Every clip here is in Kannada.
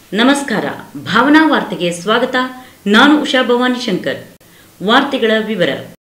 ನಮಸ್ಕಾರ ಭಾವನಾ ವಾರ್ತೆಗೆ ಸ್ವಾಗತ ನಾನು ಉಷಾ ಭವಾನಿ ಶಂಕರ್ ವಾರ್ತೆಗಳ ವಿವರ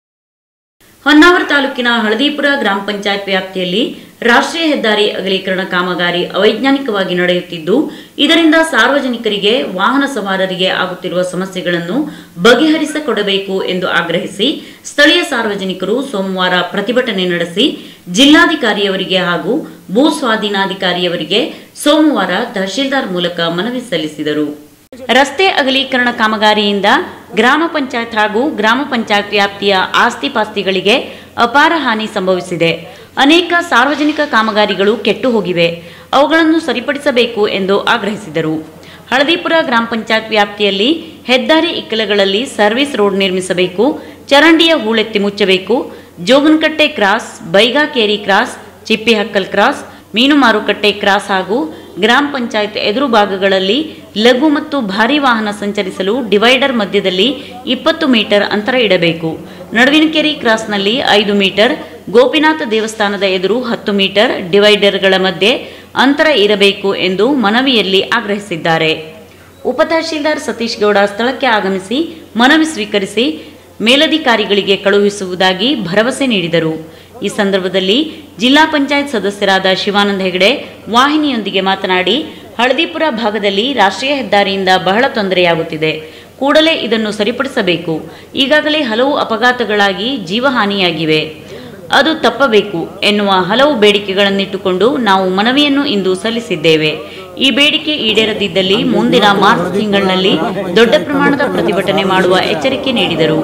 ಹೊನ್ನಾವರ ತಾಲೂಕಿನ ಹಳದಿಪುರ ಗ್ರಾಮ ಪಂಚಾಯತ್ ವ್ಯಾಪ್ತಿಯಲ್ಲಿ ರಾಷ್ಟ್ರೀಯ ಹೆದ್ದಾರಿ ಅಗಲೀಕರಣ ಕಾಮಗಾರಿ ಅವೈಜ್ಞಾನಿಕವಾಗಿ ನಡೆಯುತ್ತಿದ್ದು ಇದರಿಂದ ಸಾರ್ವಜನಿಕರಿಗೆ ವಾಹನ ಸವಾರರಿಗೆ ಆಗುತ್ತಿರುವ ಸಮಸ್ಯೆಗಳನ್ನು ಬಗೆಹರಿಸಿಕೊಡಬೇಕು ಎಂದು ಆಗ್ರಹಿಸಿ ಸ್ಥಳೀಯ ಸಾರ್ವಜನಿಕರು ಸೋಮವಾರ ಪ್ರತಿಭಟನೆ ನಡೆಸಿ ಜಿಲ್ಲಾಧಿಕಾರಿಯವರಿಗೆ ಹಾಗೂ ಭೂ ಸ್ವಾಧೀನಾಧಿಕಾರಿಯವರಿಗೆ ಸೋಮವಾರ ತಹಶೀಲ್ದಾರ್ ಮೂಲಕ ಮನವಿ ಸಲ್ಲಿಸಿದರು ರಸ್ತೆ ಅಗಲೀಕರಣ ಕಾಮಗಾರಿಯಿಂದ ಗ್ರಾಮ ಪಂಚಾಯತ್ ಹಾಗೂ ಗ್ರಾಮ ಪಂಚಾಯತ್ ವ್ಯಾಪ್ತಿಯ ಆಸ್ತಿ ಪಾಸ್ತಿಗಳಿಗೆ ಅಪಾರ ಹಾನಿ ಸಂಭವಿಸಿದೆ ಅನೇಕ ಸಾರ್ವಜನಿಕ ಕಾಮಗಾರಿಗಳು ಕೆಟ್ಟು ಹೋಗಿವೆ ಅವುಗಳನ್ನು ಸರಿಪಡಿಸಬೇಕು ಎಂದು ಆಗ್ರಹಿಸಿದರು ಹಳದಿಪುರ ಗ್ರಾಮ ಪಂಚಾಯತ್ ವ್ಯಾಪ್ತಿಯಲ್ಲಿ ಹೆದ್ದಾರಿ ಇಕ್ಕಲಗಳಲ್ಲಿ ಸರ್ವಿಸ್ ರೋಡ್ ನಿರ್ಮಿಸಬೇಕು ಚರಂಡಿಯ ಹೂಳೆತ್ತಿ ಮುಚ್ಚಬೇಕು Joganakatte cross Baigakeri cross Chippihakkal cross ಮೀನು ಮಾರುಕಟ್ಟೆ ಕ್ರಾಸ್ ಹಾಗೂ ಗ್ರಾಮ ಪಂಚಾಯತ್ ಎದುರು ಭಾಗಗಳಲ್ಲಿ ಲಘು ಮತ್ತು ಭಾರಿ ವಾಹನ ಸಂಚರಿಸಲು ಡಿವೈಡರ್ ಮಧ್ಯದಲ್ಲಿ ಇಪ್ಪತ್ತು ಮೀಟರ್ ಅಂತರ ಇಡಬೇಕು ನಡುವಿನಕೆರೆ ಕ್ರಾಸ್ನಲ್ಲಿ ಐದು ಮೀಟರ್ ಗೋಪಿನಾಥ ದೇವಸ್ಥಾನದ ಎದುರು ಹತ್ತು ಮೀಟರ್ ಡಿವೈಡರ್ಗಳ ಮಧ್ಯೆ ಅಂತರ ಇರಬೇಕು ಎಂದು ಮನವಿಯಲ್ಲಿ ಆಗ್ರಹಿಸಿದ್ದಾರೆ ಉಪತಹಶೀಲ್ದಾರ್ ಸತೀಶ್ ಗೌಡ ಸ್ಥಳಕ್ಕೆ ಆಗಮಿಸಿ ಮನವಿ ಸ್ವೀಕರಿಸಿ ಮೇಲಧಿಕಾರಿಗಳಿಗೆ ಕಳುಹಿಸುವುದಾಗಿ ಭರವಸೆ ನೀಡಿದರು ಈ ಸಂದರ್ಭದಲ್ಲಿ ಜಿಲ್ಲಾ ಪಂಚಾಯತ್ ಸದಸ್ಯರಾದ ಶಿವಾನಂದ ಹೆಗಡೆ ವಾಹಿನಿಯೊಂದಿಗೆ ಮಾತನಾಡಿ ಹಳದಿಪುರ ಭಾಗದಲ್ಲಿ ರಾಷ್ಟ್ರೀಯ ಹೆದ್ದಾರಿಯಿಂದ ಬಹಳ ತೊಂದರೆಯಾಗುತ್ತಿದೆ ಕೂಡಲೇ ಇದನ್ನು ಸರಿಪಡಿಸಬೇಕು ಈಗಾಗಲೇ ಹಲವು ಅಪಘಾತಗಳಾಗಿ ಜೀವಹಾನಿಯಾಗಿವೆ ಅದು ತಪ್ಪಬೇಕು ಎನ್ನುವ ಹಲವು ಬೇಡಿಕೆಗಳನ್ನಿಟ್ಟುಕೊಂಡು ನಾವು ಮನವಿಯನ್ನು ಇಂದು ಸಲ್ಲಿಸಿದ್ದೇವೆ ಈ ಬೇಡಿಕೆ ಈಡೇರದಿದ್ದಲ್ಲಿ ಮುಂದಿನ ಮಾರ್ಚ್ ತಿಂಗಳಿನಲ್ಲಿ ದೊಡ್ಡ ಪ್ರಮಾಣದ ಪ್ರತಿಭಟನೆ ಮಾಡುವ ಎಚ್ಚರಿಕೆ ನೀಡಿದರು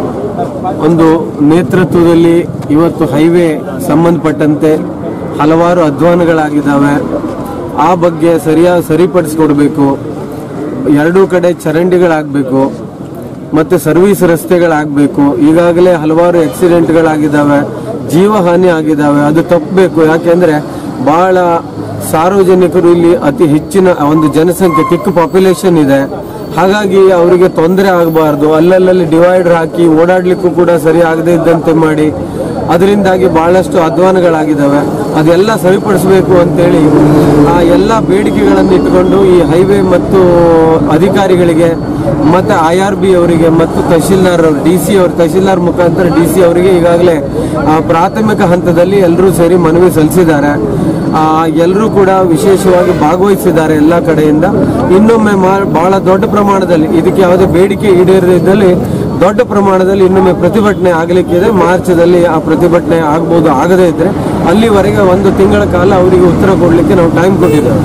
ಒಂದು ನೇತೃತ್ವದಲ್ಲಿ ಇವತ್ತು ಹೈವೇ ಸಂಬಂಧಪಟ್ಟಂತೆ ಹಲವಾರು ಅಧ್ವಾನಗಳಾಗಿದ್ದಾವೆ ಆ ಬಗ್ಗೆ ಸರಿಯಾಗಿ ಸರಿಪಡಿಸ್ಕೊಡ್ಬೇಕು ಎರಡೂ ಕಡೆ ಚರಂಡಿಗಳಾಗಬೇಕು ಮತ್ತೆ ಸರ್ವಿಸ್ ರಸ್ತೆಗಳಾಗಬೇಕು ಈಗಾಗಲೇ ಹಲವಾರು ಆಕ್ಸಿಡೆಂಟ್ಗಳಾಗಿದ್ದಾವೆ ಜೀವಹಾನಿ ಆಗಿದ್ದಾವೆ ಅದು ತಪ್ಪಬೇಕು ಯಾಕೆಂದ್ರೆ ಬಹಳ ಸಾರ್ವಜನಿಕರು ಇಲ್ಲಿ ಅತಿ ಹೆಚ್ಚಿನ ಒಂದು ಜನಸಂಖ್ಯೆ ತಿಕ್ಕು ಪಾಪ್ಯುಲೇಷನ್ ಇದೆ ಹಾಗಾಗಿ ಅವರಿಗೆ ತೊಂದರೆ ಆಗಬಾರ್ದು ಅಲ್ಲಲ್ಲಿ ಡಿವೈಡರ್ ಹಾಕಿ ಓಡಾಡ್ಲಿಕ್ಕೂ ಕೂಡ ಸರಿ ಆಗದೇ ಇದ್ದಂತೆ ಮಾಡಿ ಅದರಿಂದಾಗಿ ಬಹಳಷ್ಟು ಅಧ್ವಾನಗಳಾಗಿದ್ದಾವೆ ಅದೆಲ್ಲ ಸರಿಪಡಿಸಬೇಕು ಅಂತೇಳಿ ಆ ಎಲ್ಲ ಬೇಡಿಕೆಗಳನ್ನು ಇಟ್ಟುಕೊಂಡು ಈ ಹೈವೇ ಮತ್ತು ಅಧಿಕಾರಿಗಳಿಗೆ ಮತ್ತೆ ಐ ಆರ್ ಬಿ ಅವರಿಗೆ ಮತ್ತು ತಹಶೀಲ್ದಾರ್ ಡಿ ಸಿ ಅವರು ತಹಶೀಲ್ದಾರ್ ಮುಖಾಂತರ ಡಿ ಸಿ ಅವರಿಗೆ ಈಗಾಗಲೇ ಆ, ಪ್ರಾಥಮಿಕ ಹಂತದಲ್ಲಿ ಎಲ್ಲರೂ ಸೇರಿ ಮನವಿ ಸಲ್ಲಿಸಿದ್ದಾರೆ ಎಲ್ಲರೂ ಕೂಡ ವಿಶೇಷವಾಗಿ ಭಾಗವಹಿಸಿದ್ದಾರೆ ಎಲ್ಲ ಕಡೆಯಿಂದ ಇನ್ನೊಮ್ಮೆ ಮಾ- ಬಹಳ ದೊಡ್ಡ ಪ್ರಮಾಣದಲ್ಲಿ ಇದಕ್ಕೆ ಯಾವುದೇ ಬೇಡಿಕೆ ಈಡೇರದಿದ್ದಲ್ಲಿ ದೊಡ್ಡ ಪ್ರಮಾಣದಲ್ಲಿ ಇನ್ನೊಮ್ಮೆ ಪ್ರತಿಭಟನೆ ಆಗಲಿಕ್ಕಿದೆ ಮಾರ್ಚದಲ್ಲಿ ಆ ಪ್ರತಿಭಟನೆ ಆಗ್ಬೋದು ಆಗದೇ ಇದ್ರೆ ಅಲ್ಲಿವರೆಗೆ ಒಂದು ತಿಂಗಳ ಕಾಲ ಅವರಿಗೆ ಉತ್ತರ ಕೊಡಲಿಕ್ಕೆ ನಾವು ಟೈಮ್ ಕೊಟ್ಟಿದ್ದೇವೆ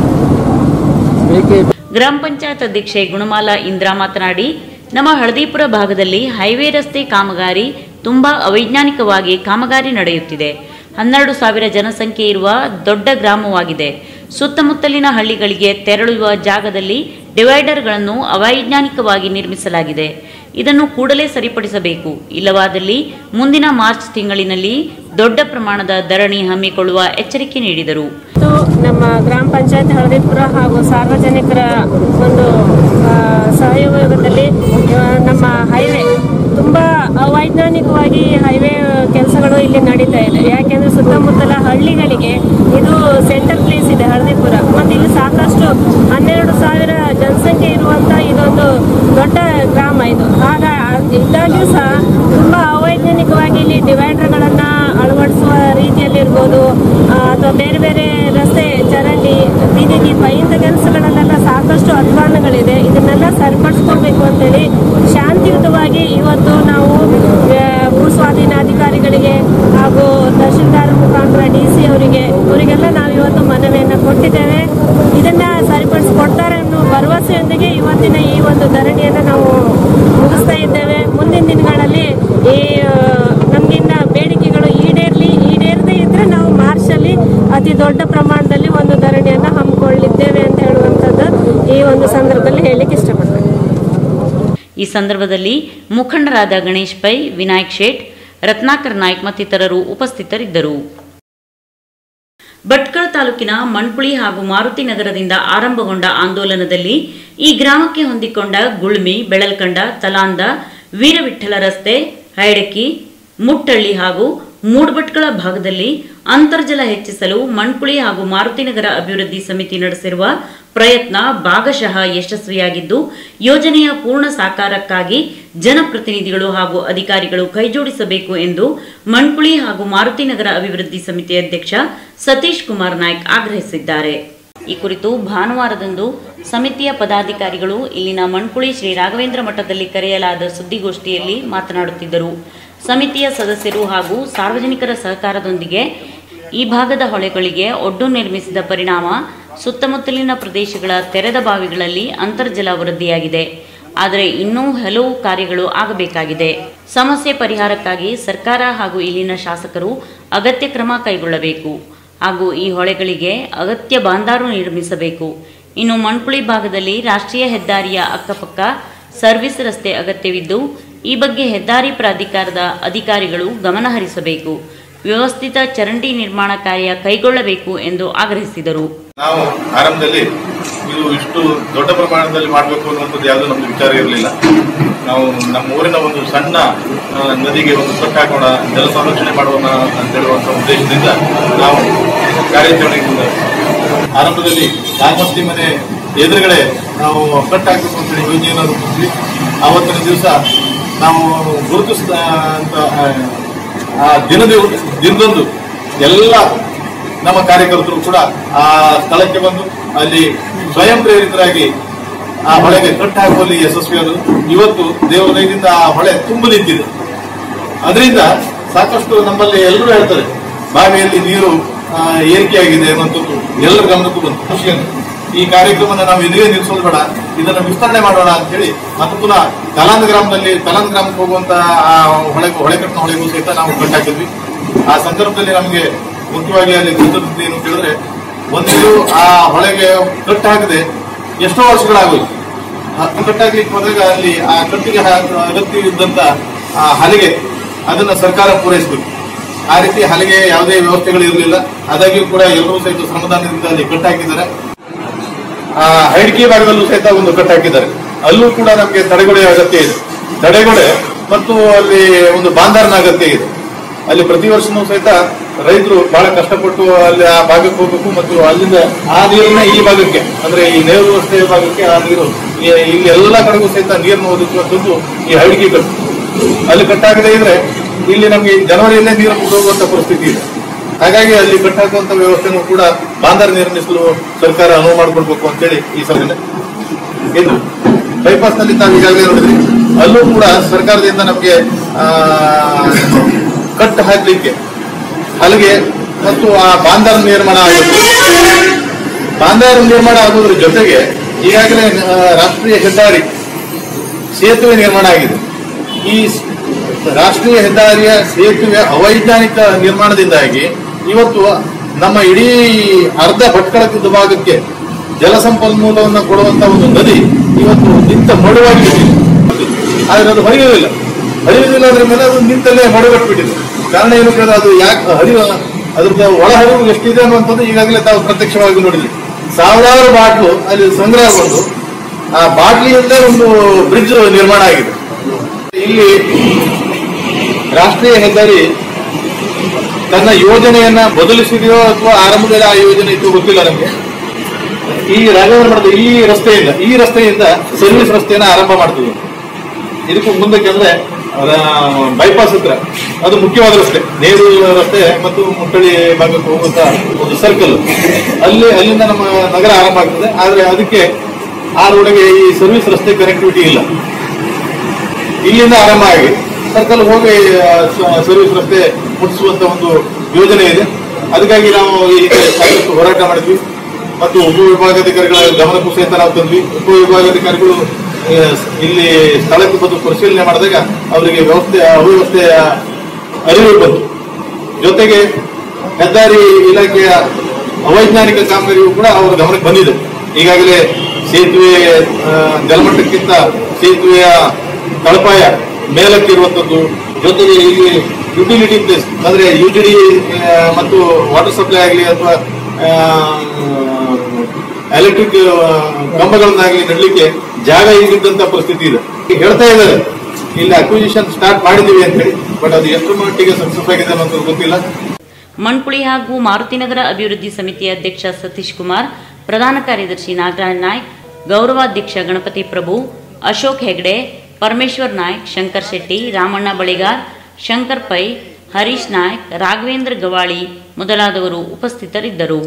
ಗ್ರಾಮ ಪಂಚಾಯತ್ ಅಧ್ಯಕ್ಷೆ ಗುಣಮಾಲಾ ಇಂದ್ರಾ ಮಾತನಾಡಿ ನಮ್ಮ ಹಳದಿಪುರ ಭಾಗದಲ್ಲಿ ಹೈವೇ ರಸ್ತೆ ಕಾಮಗಾರಿ ತುಂಬಾ ಅವೈಜ್ಞಾನಿಕವಾಗಿ ಕಾಮಗಾರಿ ನಡೆಯುತ್ತಿದೆ ಹನ್ನೆರಡು ಸಾವಿರ ಜನಸಂಖ್ಯೆ ಇರುವ ದೊಡ್ಡ ಗ್ರಾಮವಾಗಿದೆ ಸುತ್ತಮುತ್ತಲಿನ ಹಳ್ಳಿಗಳಿಗೆ ತೆರಳುವ ಜಾಗದಲ್ಲಿ ಡಿವೈಡರ್ಗಳನ್ನು ಅವೈಜ್ಞಾನಿಕವಾಗಿ ನಿರ್ಮಿಸಲಾಗಿದೆ ಇದನ್ನು ಕೂಡಲೇ ಸರಿಪಡಿಸಬೇಕು ಇಲ್ಲವಾದಲ್ಲಿ ಮುಂದಿನ ಮಾರ್ಚ್ ತಿಂಗಳಿನಲ್ಲಿ ದೊಡ್ಡ ಪ್ರಮಾಣದ ಧರಣಿ ಹಮ್ಮಿಕೊಳ್ಳುವ ಎಚ್ಚರಿಕೆ ನೀಡಿದರು ಮತ್ತು ನಮ್ಮ ಗ್ರಾಮ ಪಂಚಾಯತ್ ಹಳದಿಪುರ ಹಾಗೂ ಸಾರ್ವಜನಿಕರ ಒಂದು ಆ, ಸಹಯೋಗದಲ್ಲಿ ಆ, ನಮ್ಮ ಹೈವೇ ತುಂಬ ಅವೈಜ್ಞಾನಿಕವಾಗಿ ಹೈವೇ ಕೆಲಸಗಳು ಇಲ್ಲಿ ನಡೀತಾ ಇದೆ ಯಾಕೆಂದ್ರೆ ಸುತ್ತಮುತ್ತಲ ಹಳ್ಳಿಗಳಿಗೆ ಇದು ಸೆಂಟರ್ ಪ್ಲೇಸ್ ಇದೆ ಹಳದಿಪುರ ಮತ್ತು ಇಲ್ಲಿ ಸಾಕಷ್ಟು ಹನ್ನೆರಡು ಸಾವಿರ ಜನಸಂಖ್ಯೆ ಇರುವಂಥ ಇದೊಂದು ದೊಡ್ಡ ಗ್ರಾಮ ಇದು ಆಗ ಇದ್ದಾಗ್ಯೂ ಸಹ ತುಂಬ ಅವೈಜ್ಞಾನಿಕವಾಗಿ ಇಲ್ಲಿ ಡಿವೈಡರ್ಗಳನ್ನು ಅಳವಡಿಸುವ ರೀತಿಯಲ್ಲಿರ್ಬೋದು ಆ, ಅಥವಾ ಬೇರೆ ಬೇರೆ ರಸ್ತೆ ಚರಂಡಿ ಬೀದಿ ದೀಪ ಇಂಥ ಕೆಲಸಗಳಲ್ಲೆಲ್ಲ ಸಾಕಷ್ಟು ಅಧ್ವಾನಗಳಿದೆ ಇದನ್ನೆಲ್ಲ ಸರಿಪಡಿಸ್ಕೊಳ್ಬೇಕು ಅಂತೇಳಿ ಶಾಂತಿಯುತವಾಗಿ ಇವತ್ತು ನಾವು ಆ, ಭೂ ಸ್ವಾಧೀನಾಧಿಕಾರಿಗಳಿಗೆ ಹಾಗೂ ತಹಶೀಲ್ದಾರ್ ಮುಖಾಂತರ ಡಿ ಸಿ ಅವರಿಗೆ ಇವರಿಗೆಲ್ಲ ನಾವು ಇವತ್ತು ಮನವಿಯನ್ನು ಕೊಟ್ಟಿದ್ದೇವೆ ಇದನ್ನ ಸರಿಪಡಿಸ್ಕೊಡ್ತಾರೆ ಅನ್ನೋ ಭರವಸೆಯೊಂದಿಗೆ ಇವತ್ತಿನ ಈ ಒಂದು ಧರಣಿಯನ್ನು ನಾವು ಮುಗಿಸ್ತಾ ಇದ್ದೇವೆ ಮುಂದಿನ ದಿನಗಳಲ್ಲಿ ಈ ಆ, ನಮ್ಗಿನ್ನ ಬೇಡಿಕೆಗಳು ಈಡೇರ್ಲಿ ಈಡೇರದೇ ಇದ್ರೆ ನಾವು ಮಾರ್ಚಲ್ಲಿ ಅತಿ ದೊಡ್ಡ ಪ್ರಮಾಣದಲ್ಲಿ ಒಂದು ಧರಣಿಯನ್ನು ಹಮ್ಮಿಕೊಳ್ಳಿದ್ದೇವೆ ಅಂತ ಹೇಳುವಂಥದ್ದು ಈ ಒಂದು ಸಂದರ್ಭದಲ್ಲಿ ಹೇಳಲಿಕ್ಕೆ ಇಷ್ಟಪಡ್ತೇನೆ ಈ ಸಂದರ್ಭದಲ್ಲಿ ಮುಖಂಡರಾದ ಗಣೇಶ್ ಪೈ ವಿನಾಯಕ್ ಶೇಟ್ ರತ್ನಾಕರ್ ನಾಯ್ಕ್ ಮತ್ತಿತರರು ಉಪಸ್ಥಿತರಿದ್ದರು ಭಟ್ಕಳ ತಾಲೂಕಿನ ಮಣ್ಪುಳಿ ಹಾಗೂ ಮಾರುತಿ ನಗರದಿಂದ ಆರಂಭಗೊಂಡ ಆಂದೋಲನದಲ್ಲಿ ಈ ಗ್ರಾಮಕ್ಕೆ ಹೊಂದಿಕೊಂಡ ಗುಳ್ಮಿ ಬೆಳಲ್ಕಂಡ ತಲಾಂದ ವೀರವಿಠಲ ರಸ್ತೆ ಹೈಡಕ್ಕಿ ಮುಟ್ಟಳ್ಳಿ ಹಾಗೂ ಮೂಡ್ಭಟ್ಕಳ ಭಾಗದಲ್ಲಿ ಅಂತರ್ಜಲ ಹೆಚ್ಚಿಸಲು ಮಣ್ಕುಳಿ ಹಾಗೂ ಮಾರುತಿನಗರ ಅಭಿವೃದ್ಧಿ ಸಮಿತಿ ನಡೆಸಿರುವ ಪ್ರಯತ್ನ ಭಾಗಶಃ ಯಶಸ್ವಿಯಾಗಿದ್ದು ಯೋಜನೆಯ ಪೂರ್ಣ ಸಾಕಾರಕ್ಕಾಗಿ ಜನಪ್ರತಿನಿಧಿಗಳು ಹಾಗೂ ಅಧಿಕಾರಿಗಳು ಕೈಜೋಡಿಸಬೇಕು ಎಂದು ಮಣ್ಕುಳಿ ಹಾಗೂ ಮಾರುತಿನಗರ ಅಭಿವೃದ್ಧಿ ಸಮಿತಿ ಅಧ್ಯಕ್ಷ ಸತೀಶ್ ಕುಮಾರ್ ನಾಯ್ಕ್ ಆಗ್ರಹಿಸಿದ್ದಾರೆ ಈ ಕುರಿತು ಭಾನುವಾರದಂದು ಸಮಿತಿಯ ಪದಾಧಿಕಾರಿಗಳು ಇಲ್ಲಿನ ಮಣ್ಕುಳಿ ಶ್ರೀ ರಾಘವೇಂದ್ರ ಮಠದಲ್ಲಿ ಕರೆಯಲಾದ ಸುದ್ದಿಗೋಷ್ಠಿಯಲ್ಲಿ ಮಾತನಾಡುತ್ತಿದ್ದರು ಸಮಿತಿಯ ಸದಸ್ಯರು ಹಾಗೂ ಸಾರ್ವಜನಿಕರ ಸಹಕಾರದೊಂದಿಗೆ ಈ ಭಾಗದ ಹೊಳೆಗಳಿಗೆ ಒಡ್ಡು ನಿರ್ಮಿಸಿದ ಪರಿಣಾಮ ಸುತ್ತಮುತ್ತಲಿನ ಪ್ರದೇಶಗಳ ತೆರೆದ ಬಾವಿಗಳಲ್ಲಿ ಅಂತರ್ಜಲ ವೃದ್ಧಿಯಾಗಿದೆ ಆದರೆ ಇನ್ನೂ ಹಲವು ಕಾರ್ಯಗಳು ಆಗಬೇಕಾಗಿದೆ ಸಮಸ್ಯೆ ಪರಿಹಾರಕ್ಕಾಗಿ ಸರ್ಕಾರ ಹಾಗೂ ಇಲ್ಲಿನ ಶಾಸಕರು ಅಗತ್ಯ ಕ್ರಮ ಕೈಗೊಳ್ಳಬೇಕು ಹಾಗೂ ಈ ಹೊಳೆಗಳಿಗೆ ಅಗತ್ಯ ಬಾಂದಾರು ನಿರ್ಮಿಸಬೇಕು ಇನ್ನು ಮಣ್ಕುಳಿ ಭಾಗದಲ್ಲಿ ರಾಷ್ಟ್ರೀಯ ಹೆದ್ದಾರಿಯ ಅಕ್ಕಪಕ್ಕ ಸರ್ವಿಸ್ ರಸ್ತೆ ಅಗತ್ಯವಿದ್ದು ಈ ಬಗ್ಗೆ ಹೆದ್ದಾರಿ ಪ್ರಾಧಿಕಾರದ ಅಧಿಕಾರಿಗಳು ಗಮನ ಹರಿಸಬೇಕು ವ್ಯವಸ್ಥಿತ ಚರಂಡಿ ನಿರ್ಮಾಣ ಕಾರ್ಯ ಕೈಗೊಳ್ಳಬೇಕು ಎಂದು ಆಗ್ರಹಿಸಿದರು ನಾವು ಆರಂಭದಲ್ಲಿ ಇದು ಇಷ್ಟು ದೊಡ್ಡ ಪ್ರಮಾಣದಲ್ಲಿ ಮಾಡಬೇಕು ಅನ್ನುವಂಥದ್ದು ಯಾವುದೂ ನಮ್ದು ವಿಚಾರ ಇರಲಿಲ್ಲ ನಾವು ನಮ್ಮ ಊರಿನ ಒಂದು ಸಣ್ಣ ಆ, ನದಿಗೆ ಒಂದು ಕಟ್ ಹಾಕೋಣ ಜಲ ಸಂರಕ್ಷಣೆ ಮಾಡೋಣ ಅಂತ ಹೇಳುವಂಥ ಉದ್ದೇಶದಿಂದ ನಾವು ಕಾರ್ಯಾಚರಣೆಯಿಂದ ಆರಂಭದಲ್ಲಿ ನಾಲ್ಮಸ್ತಿ ಮನೆ ಎದುರುಗಡೆ ನಾವು ಕಟ್ ಹಾಕಬೇಕು ಅಂತೇಳಿ ಯೋಜನೆಯನ್ನು ರೂಪಿಸಿದ್ವಿ ಆವತ್ತಿನ ದಿವಸ ನಾವು ಗುರುತಿಸಿದ ಅಂತ ಆ, ಆ ದಿನದ ದಿನದಂದು ಎಲ್ಲ ನಮ್ಮ ಕಾರ್ಯಕರ್ತರು ಕೂಡ ಆ ಸ್ಥಳಕ್ಕೆ ಬಂದು ಅಲ್ಲಿ ಸ್ವಯಂ ಪ್ರೇರಿತರಾಗಿ ಆ ಹೊಳೆಗೆ ಕಟ್ಟು ಹಾಕುವಲ್ಲಿ ಯಶಸ್ವಿಯಾದರು ಇವತ್ತು ದೇವಾಲಯದಿಂದ ಆ ಹೊಳೆ ತುಂಬ ನಿಂತಿದೆ ಅದರಿಂದ ಸಾಕಷ್ಟು ನಮ್ಮಲ್ಲಿ ಎಲ್ಲರೂ ಹೇಳ್ತಾರೆ ಬಾವಿಯಲ್ಲಿ ನೀರು ಆ, ಏರಿಕೆಯಾಗಿದೆ ಅನ್ನುವಂಥದ್ದು ಎಲ್ಲರ ಗಮನಕ್ಕೂ ಬಂತು ಖುಷಿಯನ್ನು ಈ ಕಾರ್ಯಕ್ರಮನ ನಾವು ಎದುರೇ ನಿಲ್ಲಿಸೋದು ಬೇಡ ಇದನ್ನು ವಿಸ್ತರಣೆ ಮಾಡೋಣ ಅಂತ ಹೇಳಿ ಮತ್ತೆ ಪುನಃ ಕಲಾಂದ ಗ್ರಾಮದಲ್ಲಿ ಕಲಾಂದ ಗ್ರಾಮಕ್ಕೆ ಹೋಗುವಂತ ಆ ಹೊಳೆ ಹೊಳೆಕಟ್ಟಿನ ಹೊಳೆಗೂ ಸಹಿತ ನಾವು ಕಟ್ಟಾಕಿದ್ವಿ ಆ ಸಂದರ್ಭದಲ್ಲಿ ನಮಗೆ ಮುಖ್ಯವಾಗಿ ಅಲ್ಲಿ ಗೊತ್ತಿದ್ದು ಏನು ಕೇಳಿದ್ರೆ ಒಂದು ಆ ಹೊಳೆಗೆ ಕಟ್ಟು ಹಾಕದೆ ಎಷ್ಟೋ ವರ್ಷಗಳಾಗೋಯ್ತು ಆ ಕಟ್ಟಾಗ್ಲಿಕ್ಕೆ ಹೋದಾಗ ಅಲ್ಲಿ ಆ ಕಟ್ಟಿಗೆ ಹಾಕ- ಅಗತ್ಯ ಇದ್ದಂತ ಆ ಹಲಿಗೆ ಅದನ್ನ ಸರ್ಕಾರ ಪೂರೈಸಬೇಕು ಆ ರೀತಿ ಹಲಿಗೆ ಯಾವುದೇ ವ್ಯವಸ್ಥೆಗಳು ಇರಲಿಲ್ಲ ಆದಾಗ್ಯೂ ಕೂಡ ಎಲ್ಲರೂ ಸಹಿತ ಶ್ರಮದಾನದಿಂದ ಅಲ್ಲಿ ಕಟ್ಟಾಕಿದ್ದಾರೆ ಆ ಹೈಡ್ಕಿ ಭಾಗದಲ್ಲೂ ಸಹಿತ ಒಂದು ಕಟ್ ಹಾಕಿದ್ದಾರೆ ಅಲ್ಲೂ ಕೂಡ ನಮಗೆ ತಡೆಗೋಡೆ ಅಗತ್ಯ ಇದೆ ತಡೆಗೋಡೆ ಮತ್ತು ಅಲ್ಲಿ ಒಂದು ಬಾಂಧಾರನ ಅಗತ್ಯ ಇದೆ ಅಲ್ಲಿ ಪ್ರತಿ ವರ್ಷನೂ ಸಹಿತ ರೈತರು ಬಹಳ ಕಷ್ಟಪಟ್ಟು ಅಲ್ಲಿ ಆ ಭಾಗಕ್ಕೆ ಹೋಗ್ಬೇಕು ಮತ್ತು ಅಲ್ಲಿಂದ ಆ ನೀರನ್ನ ಈ ಭಾಗಕ್ಕೆ ಅಂದ್ರೆ ಈ ನೇರು ವ್ಯವಸ್ಥೆ ಭಾಗಕ್ಕೆ ಆ ನೀರು ಈ- ಇಲ್ಲಿ ಎಲ್ಲ ಕಡೆಗೂ ಸಹಿತ ನೀರನ್ನು ಒದಗಿಸುವಂಥದ್ದು ಈ ಹೈಡ್ಕಿ ಕಟ್ಟು ಅಲ್ಲಿ ಕಟ್ಟಾಗದೇ ಇದ್ರೆ ಇಲ್ಲಿ ನಮಗೆ ಜನವರಿಯಲ್ಲೇ ನೀರು ಹೋಗುವಂತ ಪರಿಸ್ಥಿತಿ ಇದೆ ಹಾಗಾಗಿ ಅಲ್ಲಿ ಕಟ್ಟಾಕುವಂತ ವ್ಯವಸ್ಥೆನೂ ಕೂಡ ಬಾಂಧರ್ ನಿರ್ಮಿಸಲು ಸರ್ಕಾರ ಅನುವು ಮಾಡಿಕೊಡ್ಬೇಕು ಅಂತೇಳಿ ಈ ಸಭೆಯಲ್ಲಿ ಇದು ಬೈಪಾಸ್ ನಲ್ಲಿ ತಾವು ಈಗಾಗಲೇ ನೋಡಿದ್ರಿ ಅಲ್ಲೂ ಕೂಡ ಸರ್ಕಾರದಿಂದ ನಮಗೆ ಆ, ಕಟ್ ಹಾಕ್ಲಿಕ್ಕೆ ಹಲಗೆ ಮತ್ತು ಆ ಬಾಂಧರ್ ನಿರ್ಮಾಣ ಆಗುತ್ತೆ ಬಾಂಧರ್ ನಿರ್ಮಾಣ ಆಗೋದ್ರ ಜೊತೆಗೆ ಈಗಾಗಲೇ ಆ, ರಾಷ್ಟ್ರೀಯ ಹೆದ್ದಾರಿ ಸೇತುವೆ ನಿರ್ಮಾಣ ಆಗಿದೆ ಈ ಸ್- ರಾಷ್ಟ್ರೀಯ ಹೆದ್ದಾರಿಯ ಸೇತುವೆ ಅವೈಜ್ಞಾನಿಕ ನಿರ್ಮಾಣದಿಂದಾಗಿ ಇವತ್ತು ನಮ್ಮ ಇಡೀ ಅರ್ಧ ಭಟ್ಕಳದ ಭಾಗಕ್ಕೆ ಜಲಸಂಪನ್ಮೂಲವನ್ನು ಕೊಡುವಂತ ಒಂದು ನದಿ ಇವತ್ತು ನಿಂತ ಮಡುವಾಗಿ ಬಿಟ್ಟಿದೆ ಆದ್ರೆ ಅದು ಹರಿಯೋದಿಲ್ಲ ಹರಿಯೋದಿಲ್ಲ ಅದ್ರ ಮೇಲೆ ಅದು ನಿಂತಲ್ಲೇ ಮಡುಗಟ್ಬಿಟ್ಟಿದೆ ಕಾರಣ ಏನು ಕೇಳಿದ್ರೆ ಅದು ಯಾಕೆ ಹರಿಯುವ ಅದ್ರದ್ದು ಒಳಹರಿವು ಎಷ್ಟಿದೆ ಅನ್ನುವಂಥದ್ದು ಈಗಾಗಲೇ ತಾವು ಪ್ರತ್ಯಕ್ಷವಾಗಿ ನೋಡಿದ್ವಿ ಸಾವಿರಾರು ಬಾಟ್ಲು ಅಲ್ಲಿ ಸಂಗ್ರಹಗೊಂಡು ಆ ಬಾಟ್ಲಿಯಲ್ಲೇ ಒಂದು ಬ್ರಿಡ್ಜ್ ನಿರ್ಮಾಣ ಆಗಿದೆ ಇಲ್ಲಿ ರಾಷ್ಟ್ರೀಯ ಹೆದ್ದಾರಿ ತನ್ನ ಯೋಜನೆಯನ್ನ ಬದಲಿಸಿದೆಯೋ ಅಥವಾ ಆರಂಭದಲ್ಲಿ ಆ ಯೋಜನೆ ಇತ್ತು ಗೊತ್ತಿಲ್ಲ ನಮಗೆ ಈ ರಾಘವೇಂದ್ರ ಮಠದ ಈ ರಸ್ತೆಯಿಂದ ಈ ರಸ್ತೆಯಿಂದ ಸರ್ವಿಸ್ ರಸ್ತೆಯನ್ನ ಆರಂಭ ಮಾಡ್ತೀವಿ ಇದಕ್ಕೂ ಮುಂದಕ್ಕೆ ಅಂದ್ರೆ ಬೈಪಾಸ್ ಹತ್ರ ಅದು ಮುಖ್ಯವಾದ ರಸ್ತೆ ನೇರು ರಸ್ತೆ ಮತ್ತು ಮುಟ್ಟಳಿ ಭಾಗಕ್ಕೆ ಹೋಗುವಂತ ಒಂದು ಸರ್ಕಲ್ ಅಲ್ಲಿ ಅಲ್ಲಿಂದ ನಮ್ಮ ನಗರ ಆರಂಭ ಆಗ್ತದೆ ಆದ್ರೆ ಅದಕ್ಕೆ ಆ ರೋಡ್ಗೆ ಈ ಸರ್ವಿಸ್ ರಸ್ತೆ ಕನೆಕ್ಟಿವಿಟಿ ಇಲ್ಲ ಇಲ್ಲಿಂದ ಆರಂಭ ಆಗಿ ಸರ್ಕಲ್ ಹೋಗಿ ಆ, ಸ- ಸರ್ವಿಸ್ ರಸ್ತೆ ಮುಟ್ಟಿಸುವಂತ ಒಂದು ಯೋಜನೆ ಇದೆ ಅದಕ್ಕಾಗಿ ನಾವು ಈ ಹಿಂದೆ ಸಾಕಷ್ಟು ಹೋರಾಟ ಮಾಡಿದ್ವಿ ಮತ್ತು ಉಪವಿಭಾಗಾಧಿಕಾರಿಗಳ ಗಮನಕ್ಕೂ ಸಹಿತ ನಾವು ತಂದ್ವಿ ಉಪವಿಭಾಗಾಧಿಕಾರಿಗಳು ಆ, ಇಲ್ಲಿ ಸ್ಥಳಕ್ಕೆ ಬಂದು ಪರಿಶೀಲನೆ ಮಾಡಿದಾಗ ಅವರಿಗೆ ವ್ಯವಸ್ಥೆ ಅವ್ಯವಸ್ಥೆಯ ಅರಿವು ಬಂತು ಜೊತೆಗೆ ಹೆದ್ದಾರಿ ಇಲಾಖೆಯ ಅವೈಜ್ಞಾನಿಕ ಕಾಮಗಾರಿಯು ಕೂಡ ಅವರ ಗಮನಕ್ಕೆ ಬಂದಿದೆ ಈಗಾಗಲೇ ಸೇತುವೆ ಆ, ಜಲಮಟ್ಟಕ್ಕಿಂತ ಸೇತುವೆಯ ತಳಪಾಯ ಮೇಲಕ್ಕಿರುವಂಥದ್ದು ಜೊತೆಗೆ ಇಲ್ಲಿ ಯುಟಿಲಿಟಿ ಪ್ಲೇಸ್ ಅಂದ್ರೆ ಯುಟಿಡಿ ಮತ್ತು ವಾಟರ್ ಸಪ್ಲೈ ಆಗಲಿ ಅಥವಾ ಎಲೆಕ್ಟ್ರಿಕ್ ಕಂಬಗಳನ್ನಾಗಲಿ ನೆಡಲಿಕ್ಕೆ ಜಾಗ ಈಗಿದ್ದಂತ ಪರಿಸ್ಥಿತಿ ಇದೆ ಈಗ ಹೇಳ್ತಾ ಇದ್ದಾರೆ ಇಲ್ಲಿ ಅಕ್ವಿಸಿಷನ್ ಸ್ಟಾರ್ಟ್ ಮಾಡಿದೀವಿ ಅಂತ ಹೇಳಿ ಬಟ್ ಅದು ಎಷ್ಟು ಮಟ್ಟಿಗೆ ಸಕ್ಸಸ್ ಆಗಿದೆ ಅನ್ನೋದು ಗೊತ್ತಿಲ್ಲ ಮಣ್ಕುಳಿ ಹಾಗೂ ಮಾರುತಿನಗರ ಅಭಿವೃದ್ಧಿ ಸಮಿತಿಯ ಅಧ್ಯಕ್ಷ ಸತೀಶ್ ಕುಮಾರ್ ಪ್ರಧಾನ ಕಾರ್ಯದರ್ಶಿ ನಾಗರಾಜ್ ನಾಯ್ಕ್ ಗೌರವಾಧ್ಯಕ್ಷ ಗಣಪತಿ ಪ್ರಭು ಅಶೋಕ್ ಹೆಗ್ಡೆ ಪರಮೇಶ್ವರ್ ನಾಯ್ಕ್ ಶಂಕರ್ ಶೆಟ್ಟಿ ರಾಮಣ್ಣ ಬಳಿಗಾರ್ ಶಂಕರ್ ಪೈ ಹರೀಶ್ ನಾಯ್ಕ್ ರಾಘವೇಂದ್ರ ಗವಾಳಿ ಮೊದಲಾದವರು ಉಪಸ್ಥಿತರಿದ್ದರು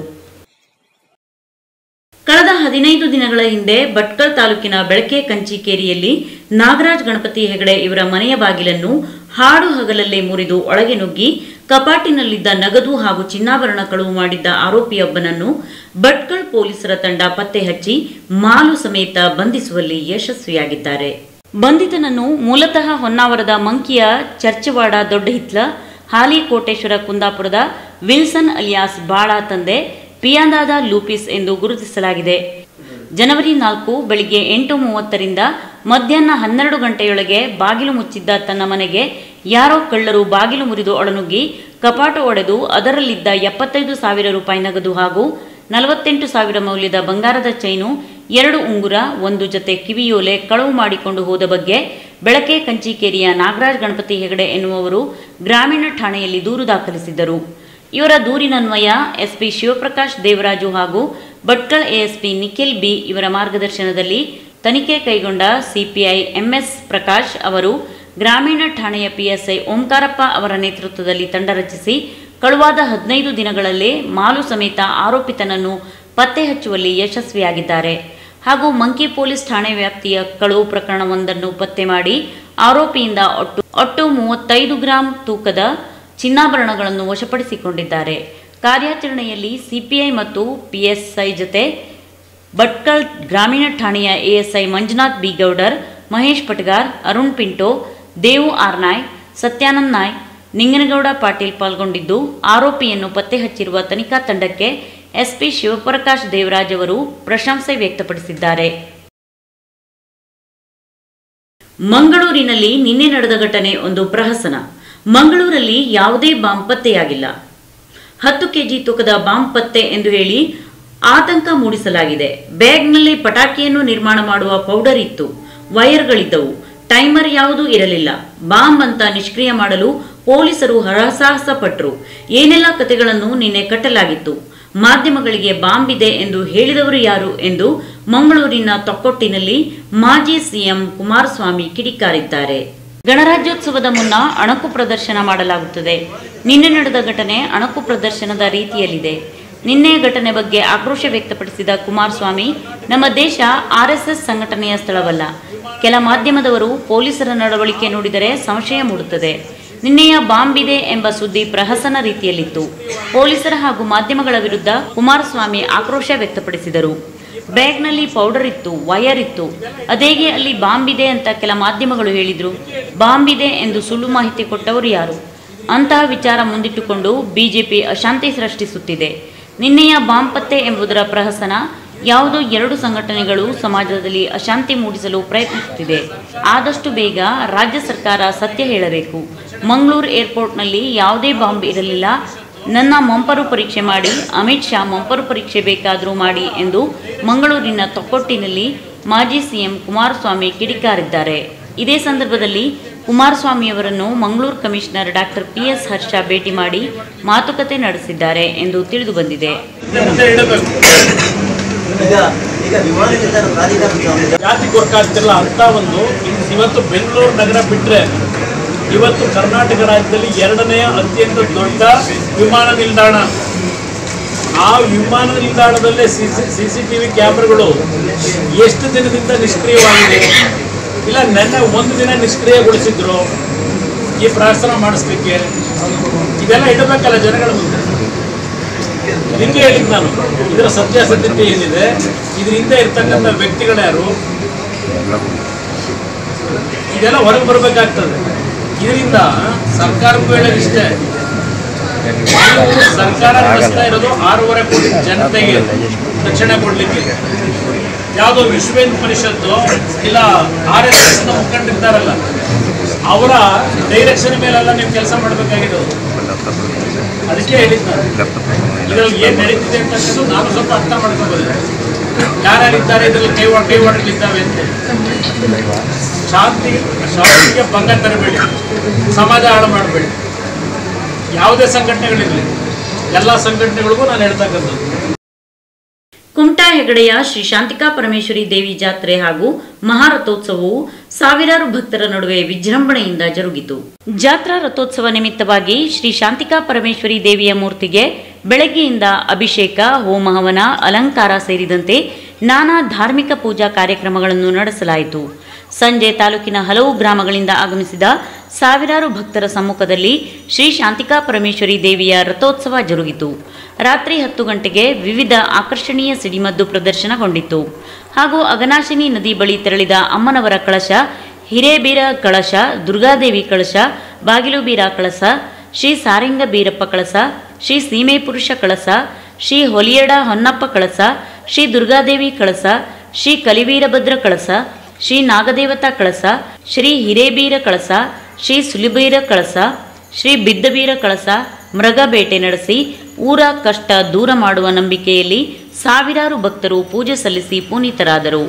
ಕಳೆದ ಹದಿನೈದು ದಿನಗಳ ಹಿಂದೆ ಭಟ್ಕಳ ತಾಲೂಕಿನ ಬೆಳಕೆ ಕಂಚಿಕೇರಿಯಲ್ಲಿ ನಾಗರಾಜ್ ಗಣಪತಿ ಹೆಗಡೆ ಇವರ ಮನೆಯ ಬಾಗಿಲನ್ನು ಹಾಡು ಹಗಲಲ್ಲೇ ಮುರಿದು ಒಳಗೆ ನುಗ್ಗಿ ಕಪಾಟಿನಲ್ಲಿದ್ದ ನಗದು ಹಾಗೂ ಚಿನ್ನಾಭರಣ ಕಳುವು ಮಾಡಿದ್ದ ಆರೋಪಿಯೊಬ್ಬನನ್ನು ಭಟ್ಕಳ್ ಪೊಲೀಸರ ತಂಡ ಪತ್ತೆ ಹಚ್ಚಿ ಮಾಲು ಸಮೇತ ಬಂಧಿಸುವಲ್ಲಿ ಯಶಸ್ವಿಯಾಗಿದ್ದಾರೆ ಬಂಧಿತನನ್ನು ಮೂಲತಃ ಹೊನ್ನಾವರದ ಮಂಕಿಯ ಚರ್ಚವಾಡ ದೊಡ್ಡಹಿತ್ಲ ಹಾಲಿ ಕೋಟೇಶ್ವರ ಕುಂದಾಪುರದ ವಿಲ್ಸನ್ ಅಲಿಯಾಸ್ ಬಾಳ ತಂದೆ ಪಿಯಾಂದಾದ ಲೂಪಿಸ್ ಎಂದು ಗುರುತಿಸಲಾಗಿದೆ ಜನವರಿ ನಾಲ್ಕು ಬೆಳಿಗ್ಗೆ ಎಂಟು ಮೂವತ್ತರಿಂದ ಮಧ್ಯಾಹ್ನ ಹನ್ನೆರಡು ಗಂಟೆಯೊಳಗೆ ಬಾಗಿಲು ಮುಚ್ಚಿದ್ದ ತನ್ನ ಮನೆಗೆ ಯಾರೋ ಕಳ್ಳರು ಬಾಗಿಲು ಮುರಿದು ಒಳನುಗ್ಗಿ ಕಪಾಟು ಒಡೆದು ಅದರಲ್ಲಿದ್ದ ಎಪ್ಪತ್ತೈದು ಸಾವಿರ ರೂಪಾಯಿ ನಗದು ಹಾಗೂ ನಲವತ್ತೆಂಟು ಸಾವಿರ ಮೌಲ್ಯದ ಬಂಗಾರದ ಚೈನು ಎರಡು ಉಂಗುರ ಒಂದು ಜೊತೆ ಕಿವಿಯೋಲೆ ಕಳವು ಮಾಡಿಕೊಂಡು ಹೋದ ಬಗ್ಗೆ ಬೆಳಕೆ ಕಂಚಿಕೇರಿಯ ನಾಗರಾಜ್ ಗಣಪತಿ ಹೆಗಡೆ ಎನ್ನುವವರು ಗ್ರಾಮೀಣ ಠಾಣೆಯಲ್ಲಿ ದೂರು ದಾಖಲಿಸಿದ್ದರು ಇವರ ದೂರಿನನ್ವಯ ಎಸ್ಪಿ ಶಿವಪ್ರಕಾಶ್ ದೇವರಾಜು ಹಾಗೂ ಭಟ್ಕಳ ಎಎಸ್ಪಿ ನಿಖಿಲ್ ಬಿ ಇವರ ಮಾರ್ಗದರ್ಶನದಲ್ಲಿ ತನಿಖೆ ಕೈಗೊಂಡ ಸಿಪಿಐ ಎಂಎಸ್ ಪ್ರಕಾಶ್ ಅವರು ಗ್ರಾಮೀಣ ಠಾಣೆಯ ಪಿಎಸ್ಐ ಓಂಕಾರಪ್ಪ ಅವರ ನೇತೃತ್ವದಲ್ಲಿ ತಂಡ ರಚಿಸಿ ಕಳುವಾದ ಹದಿನೈದು ದಿನಗಳಲ್ಲೇ ಮಾಲು ಸಮೇತ ಆರೋಪಿತನನ್ನು ಪತ್ತೆ ಹಚ್ಚುವಲ್ಲಿ ಯಶಸ್ವಿಯಾಗಿದ್ದಾರೆ ಹಾಗೂ ಮಂಕಿ ಪೊಲೀಸ್ ಠಾಣೆ ವ್ಯಾಪ್ತಿಯ ಕಳುವು ಪ್ರಕರಣವೊಂದನ್ನು ಪತ್ತೆ ಮಾಡಿ ಆರೋಪಿಯಿಂದ ಒಟ್ಟು ಒಟ್ಟು ಮೂವತ್ತೈದು ಗ್ರಾಂ ತೂಕದ ಚಿನ್ನಾಭರಣಗಳನ್ನು ವಶಪಡಿಸಿಕೊಂಡಿದ್ದಾರೆ ಕಾರ್ಯಾಚರಣೆಯಲ್ಲಿ ಸಿಪಿಐ ಮತ್ತು ಪಿಎಸ್ಐ ಜೊತೆ ಭಟ್ಕಳ್ ಗ್ರಾಮೀಣ ಠಾಣೆಯ ASI Manjunath B Gowdar Mahesh Patgar Arun Pinto Devu R Naik Satyanand Naik Ninganagowda Patil ಪಾಲ್ಗೊಂಡಿದ್ದು ಆರೋಪಿಯನ್ನು ಪತ್ತೆ ಹಚ್ಚಿರುವ ತನಿಖಾ ತಂಡಕ್ಕೆ ಎಸ್ಪಿ ಶಿವಪ್ರಕಾಶ್ ದೇವರಾಜ್ ಅವರು ಪ್ರಶಂಸೆ ವ್ಯಕ್ತಪಡಿಸಿದ್ದಾರೆ ಮಂಗಳೂರಿನಲ್ಲಿ ನಿನ್ನೆ ನಡೆದ ಘಟನೆ ಒಂದು ಪ್ರಹಸನ ಮಂಗಳೂರಲ್ಲಿ ಯಾವುದೇ ಬಾಂಬ್ ಪತ್ತೆಯಾಗಿಲ್ಲ ಹತ್ತು ಕೆಜಿ ತೂಕದ ಬಾಂಬ್ ಪತ್ತೆ ಎಂದು ಹೇಳಿ ಆತಂಕ ಮೂಡಿಸಲಾಗಿದೆ ಬ್ಯಾಗ್ನಲ್ಲಿ ಪಟಾಕಿಯನ್ನು ನಿರ್ಮಾಣ ಮಾಡುವ ಪೌಡರ್ ಇತ್ತು ವೈರ್ಗಳಿದ್ದವು ಟೈಮರ್ ಯಾವುದೂ ಇರಲಿಲ್ಲ ಬಾಂಬ್ ಅಂತ ನಿಷ್ಕ್ರಿಯ ಮಾಡಲು ಪೊಲೀಸರು ಹರಸಾಹಸ ಪಟ್ಟರು ಏನೆಲ್ಲ ಕತೆಗಳನ್ನು ನಿನ್ನೆ ಕಟ್ಟಲಾಗಿತ್ತು ಮಾಧ್ಯಮಗಳಿಗೆ ಬಾಂಬ್ ಇದೆ ಎಂದು ಹೇಳಿದವರು ಯಾರು ಎಂದು ಮಂಗಳೂರಿನ ತೊಕ್ಕೊಟ್ಟಿನಲ್ಲಿ ಮಾಜಿ ಸಿಎಂ ಕುಮಾರಸ್ವಾಮಿ ಕಿಡಿಕಾರಿದ್ದಾರೆ ಗಣರಾಜ್ಯೋತ್ಸವದ ಮುನ್ನ ಅಣಕು ಪ್ರದರ್ಶನ ಮಾಡಲಾಗುತ್ತದೆ ನಿನ್ನೆ ನಡೆದ ಘಟನೆ ಅಣಕು ಪ್ರದರ್ಶನದ ರೀತಿಯಲ್ಲಿದೆ ನಿನ್ನೆಯ ಘಟನೆ ಬಗ್ಗೆ ಆಕ್ರೋಶ ವ್ಯಕ್ತಪಡಿಸಿದ ಕುಮಾರಸ್ವಾಮಿ ನಮ್ಮ ದೇಶ ಆರ್ಎಸ್ಎಸ್ ಸಂಘಟನೆಯ ಸ್ಥಳವಲ್ಲ ಕೆಲ ಮಾಧ್ಯಮದವರು ಪೊಲೀಸರ ನಡವಳಿಕೆ ನೋಡಿದರೆ ಸಂಶಯ ಮೂಡುತ್ತದೆ ನಿನ್ನೆಯ ಬಾಂಬ್ ಇದೆ ಎಂಬ ಸುದ್ದಿ ಪ್ರಹಸನ ರೀತಿಯಲ್ಲಿತ್ತು ಪೊಲೀಸರ ಹಾಗೂ ಮಾಧ್ಯಮಗಳ ವಿರುದ್ಧ ಕುಮಾರಸ್ವಾಮಿ ಆಕ್ರೋಶ ವ್ಯಕ್ತಪಡಿಸಿದರು ಬ್ಯಾಗ್ನಲ್ಲಿ ಪೌಡರ್ ಇತ್ತು ವಯರ್ ಇತ್ತು ಅದೇಗೆ ಅಲ್ಲಿ ಬಾಂಬ್ ಇದೆ ಅಂತ ಕೆಲ ಮಾಧ್ಯಮಗಳು ಹೇಳಿದ್ರು ಬಾಂಬ್ ಇದೆ ಎಂದು ಸುಳ್ಳು ಮಾಹಿತಿ ಕೊಟ್ಟವರು ಯಾರು ಅಂತಹ ವಿಚಾರ ಮುಂದಿಟ್ಟುಕೊಂಡು ಬಿಜೆಪಿ ಅಶಾಂತಿ ಸೃಷ್ಟಿಸುತ್ತಿದೆ ನಿನ್ನೆಯ ಬಾಂಬ್ ಪತ್ತೆ ಎಂಬುದರ ಪ್ರಹಸನ ಯಾವುದೋ ಎರಡು ಸಂಘಟನೆಗಳು ಸಮಾಜದಲ್ಲಿ ಅಶಾಂತಿ ಮೂಡಿಸಲು ಪ್ರಯತ್ನಿಸುತ್ತಿದೆ ಆದಷ್ಟು ಬೇಗ ರಾಜ್ಯ ಸರ್ಕಾರ ಸತ್ಯ ಹೇಳಬೇಕು ಮಂಗಳೂರು ಏರ್ಪೋರ್ಟ್ನಲ್ಲಿ ಯಾವುದೇ ಬಾಂಬ್ ಇರಲಿಲ್ಲ ನನ್ನ ಮೊಂಪರು ಪರೀಕ್ಷೆ ಮಾಡಿ ಅಮಿತ್ ಶಾ ಮೊಂಪರು ಪರೀಕ್ಷೆ ಬೇಕಾದರೂ ಮಾಡಿ ಎಂದು ಮಂಗಳೂರಿನ ತೊಕ್ಕೊಟ್ಟಿನಲ್ಲಿ ಮಾಜಿ ಸಿಎಂ ಕುಮಾರಸ್ವಾಮಿ ಕಿಡಿಕಾರಿದ್ದಾರೆ ಇದೇ ಸಂದರ್ಭದಲ್ಲಿ ಕುಮಾರಸ್ವಾಮಿಯವರನ್ನು Mangaluru commissioner doctor P S Harsha ಭೇಟಿ ಮಾಡಿ ಮಾತುಕತೆ ನಡೆಸಿದ್ದಾರೆ ಎಂದು ತಿಳಿದು ಬಂದಿದೆ ಮುಂದೆ ಇಡಬೇಕು ಈಗ ಈಗ ವಿಮಾನ ನಿಲ್ದಾಣ ಪ್ರಾಧಿಕಾರ ಜಾತಿ ಗೊತ್ತಾಗ್ತಿಲ್ಲ ಅಂತ ಒಂದು ಇವತ್ತು ಬೆಂಗಳೂರು ನಗರ ಬಿಟ್ಟರೆ ಇವತ್ತು ಕರ್ನಾಟಕ ರಾಜ್ಯದಲ್ಲಿ ಎರಡನೆಯ ಅತ್ಯಂತ ದೊಡ್ಡ ವಿಮಾನ ನಿಲ್ದಾಣ ಆ ವಿಮಾನ ನಿಲ್ದಾಣದಲ್ಲೇ C C C T V ಕ್ಯಾಮ್ರಾಗಳು ಎಷ್ಟು ದಿನದಿಂದ ನಿಷ್ಕ್ರಿಯವಾಗಿದೆ ಇಲ್ಲ ನೆನ್ನೆ ಒಂದು ದಿನ ನಿಷ್ಕ್ರಿಯಗೊಳಿಸಿದ್ರು ಈ ಪ್ರಾರ್ಥನೆ ಮಾಡಿಸ್ಲಿಕ್ಕೆ ಇದೆಲ್ಲ ಇಡಬೇಕಲ್ಲ ಜನಗಳ ಮುಂದೆ ನಿಮಗೆ ಹೇಳಿದ್ದು ನಾನು ಇದರ ಸತ್ಯಾಸತ್ಯತೆ ಏನಿದೆ ಇದ್ರ ಹಿಂದೆ ಇರ್ತಕ್ಕಂಥ ವ್ಯಕ್ತಿಗಳ್ಯಾರು ಇದೆಲ್ಲ ಹೊರಗೆ ಬರಬೇಕಾಗ್ತದೆ ಇದರಿಂದ ಸರ್ಕಾರಕ್ಕೂ ಹೇಳೋದು ಇಷ್ಟೇ ನೀವು ಸರ್ಕಾರ ನಡೆಸ್ತಾ ಇರೋದು ಆರೂವರೆ ಕೋಟಿ ಜನತೆಗೆ ರಕ್ಷಣೆ ಕೊಡ್ಲಿಕ್ಕೆ ಯಾವುದೋ ವಿಶ್ವ ಹಿಂದೂ ಪರಿಷತ್ತು ಇಲ್ಲ ಆರ್ ಎಸ್ ಎಸ್ ಮುಖಂಡರಿದ್ದಾರಲ್ಲ ಅವರ ಡೈರೆಕ್ಷನ್ ಮೇಲೆಲ್ಲ ನೀವು ಕೆಲಸ ಮಾಡಬೇಕಾಗಿರೋದು ಅದಕ್ಕೆ ಹೇಳಿದ್ದು ನಾನು ಇದರಲ್ಲಿ ಏನು ನಡೀತಿದೆ ಅಂತಕ್ಕಂಥದ್ದು ನಾನು ಸ್ವಲ್ಪ ಅರ್ಥ ಮಾಡ್ಕೋಬೋದು ಯಾರ್ಯಾರಿದ್ದಾರೆ ಇದರಲ್ಲಿ ಕೈವಾಡ ಕೈವಾಡಗಳಿದ್ದಾವೆ ಅಂತ ಶಾಂತಿ ಶಾಂತಿಗೆ ಭಂಗ ತರಬೇಡಿ ಸಮಾಜ ಹಾಳು ಮಾಡಬೇಡಿ ಯಾವುದೇ ಸಂಘಟನೆಗಳಿರಲಿ ಎಲ್ಲ ಸಂಘಟನೆಗಳಿಗೂ ನಾನು ಹೇಳ್ತಕ್ಕಂಥದ್ದು ಕುಮಟಾ ಹೆಗಡೆಯ ಶ್ರೀ ಶಾಂತಿಕಾ ಪರಮೇಶ್ವರಿ ದೇವಿ ಜಾತ್ರೆ ಹಾಗೂ ಮಹಾರಥೋತ್ಸವವು ಸಾವಿರಾರು ಭಕ್ತರ ನಡುವೆ ವಿಜೃಂಭಣೆಯಿಂದ ಜರುಗಿತು ಜಾತ್ರಾ ರಥೋತ್ಸವ ನಿಮಿತ್ತವಾಗಿ ಶ್ರೀ ಶಾಂತಿಕಾ ಪರಮೇಶ್ವರಿ ದೇವಿಯ ಮೂರ್ತಿಗೆ ಬೆಳಗ್ಗೆಯಿಂದ ಅಭಿಷೇಕ ಹೋಮ ಹವನ ಅಲಂಕಾರ ಸೇರಿದಂತೆ ನಾನಾ ಧಾರ್ಮಿಕ ಪೂಜಾ ಕಾರ್ಯಕ್ರಮಗಳನ್ನು ನಡೆಸಲಾಯಿತು ಸಂಜೆ ತಾಲೂಕಿನ ಹಲವು ಗ್ರಾಮಗಳಿಂದ ಆಗಮಿಸಿದ ಸಾವಿರಾರು ಭಕ್ತರ ಸಮ್ಮುಖದಲ್ಲಿ ಶ್ರೀ ಶಾಂತಿಕಾ ಪರಮೇಶ್ವರಿ ದೇವಿಯ ರಥೋತ್ಸವ ಜರುಗಿತು ರಾತ್ರಿ ಹತ್ತು ಗಂಟೆಗೆ ವಿವಿಧ ಆಕರ್ಷಣೀಯ ಸಿಡಿಮದ್ದು ಪ್ರದರ್ಶನಗೊಂಡಿತ್ತು ಹಾಗೂ ಅಗನಾಶಿನಿ ನದಿ ಬಳಿ ತೆರಳಿದ ಅಮ್ಮನವರ ಕಳಶ ಹಿರೇಬೀರ ಕಳಶ ದುರ್ಗಾದೇವಿ ಕಳಶ ಬಾಗಿಲುಬೀರ ಕಳಸ ಶ್ರೀ ಸಾರಂಗ ಬೀರಪ್ಪ ಕಳಸ ಶ್ರೀ ಸೀಮೆ ಪುರುಷ ಕಳಸ ಶ್ರೀ ಹೊಲಿಯಡ ಹೊನ್ನಪ್ಪ ಕಳಸ ಶ್ರೀ ದುರ್ಗಾದೇವಿ ಕಳಸ ಶ್ರೀ ಕಲಿವೀರಭದ್ರ ಕಳಸ ಶ್ರೀ ನಾಗದೇವತಾ ಕಳಸ ಶ್ರೀ ಹಿರೇಬೀರ ಕಳಸ ಶ್ರೀ ಸುಲಿಬೀರ ಕಳಸ ಶ್ರೀ ಬಿದ್ದಬೀರ ಕಳಸ ಮೃಗಬೇಟೆ ನಡೆಸಿ ಊರ ಕಷ್ಟ ದೂರ ಮಾಡುವ ನಂಬಿಕೆಯಲ್ಲಿ ಸಾವಿರಾರು ಭಕ್ತರು ಪೂಜೆ ಸಲ್ಲಿಸಿ ಪುನೀತರಾದರು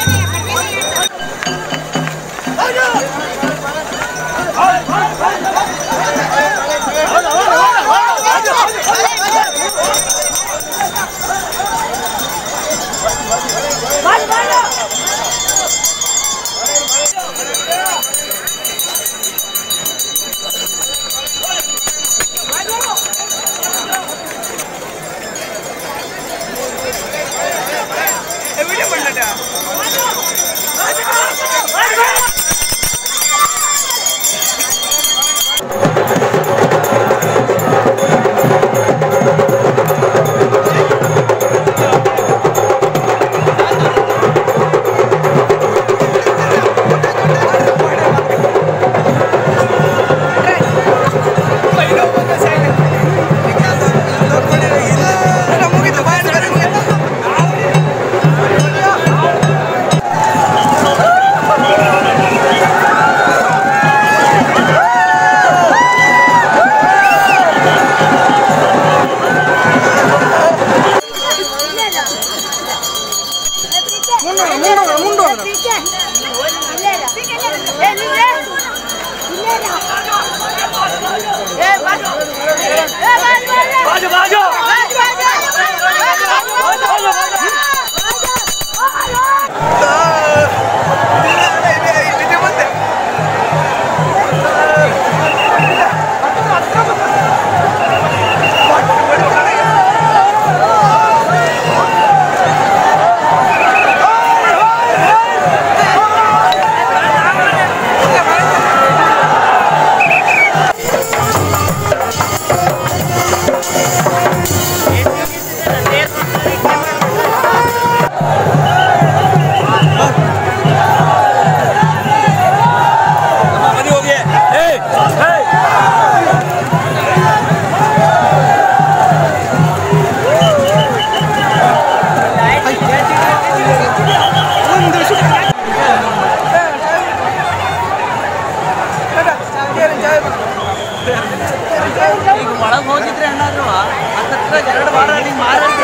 ಒಳಗೆ ಹೋಗಿದ್ರೆ ಅಣ್ಣಾದ್ರು ಹತ್ತತ್ರ ಎರಡು ವಾರ ಅಲ್ಲಿ ಮಾರಾಟ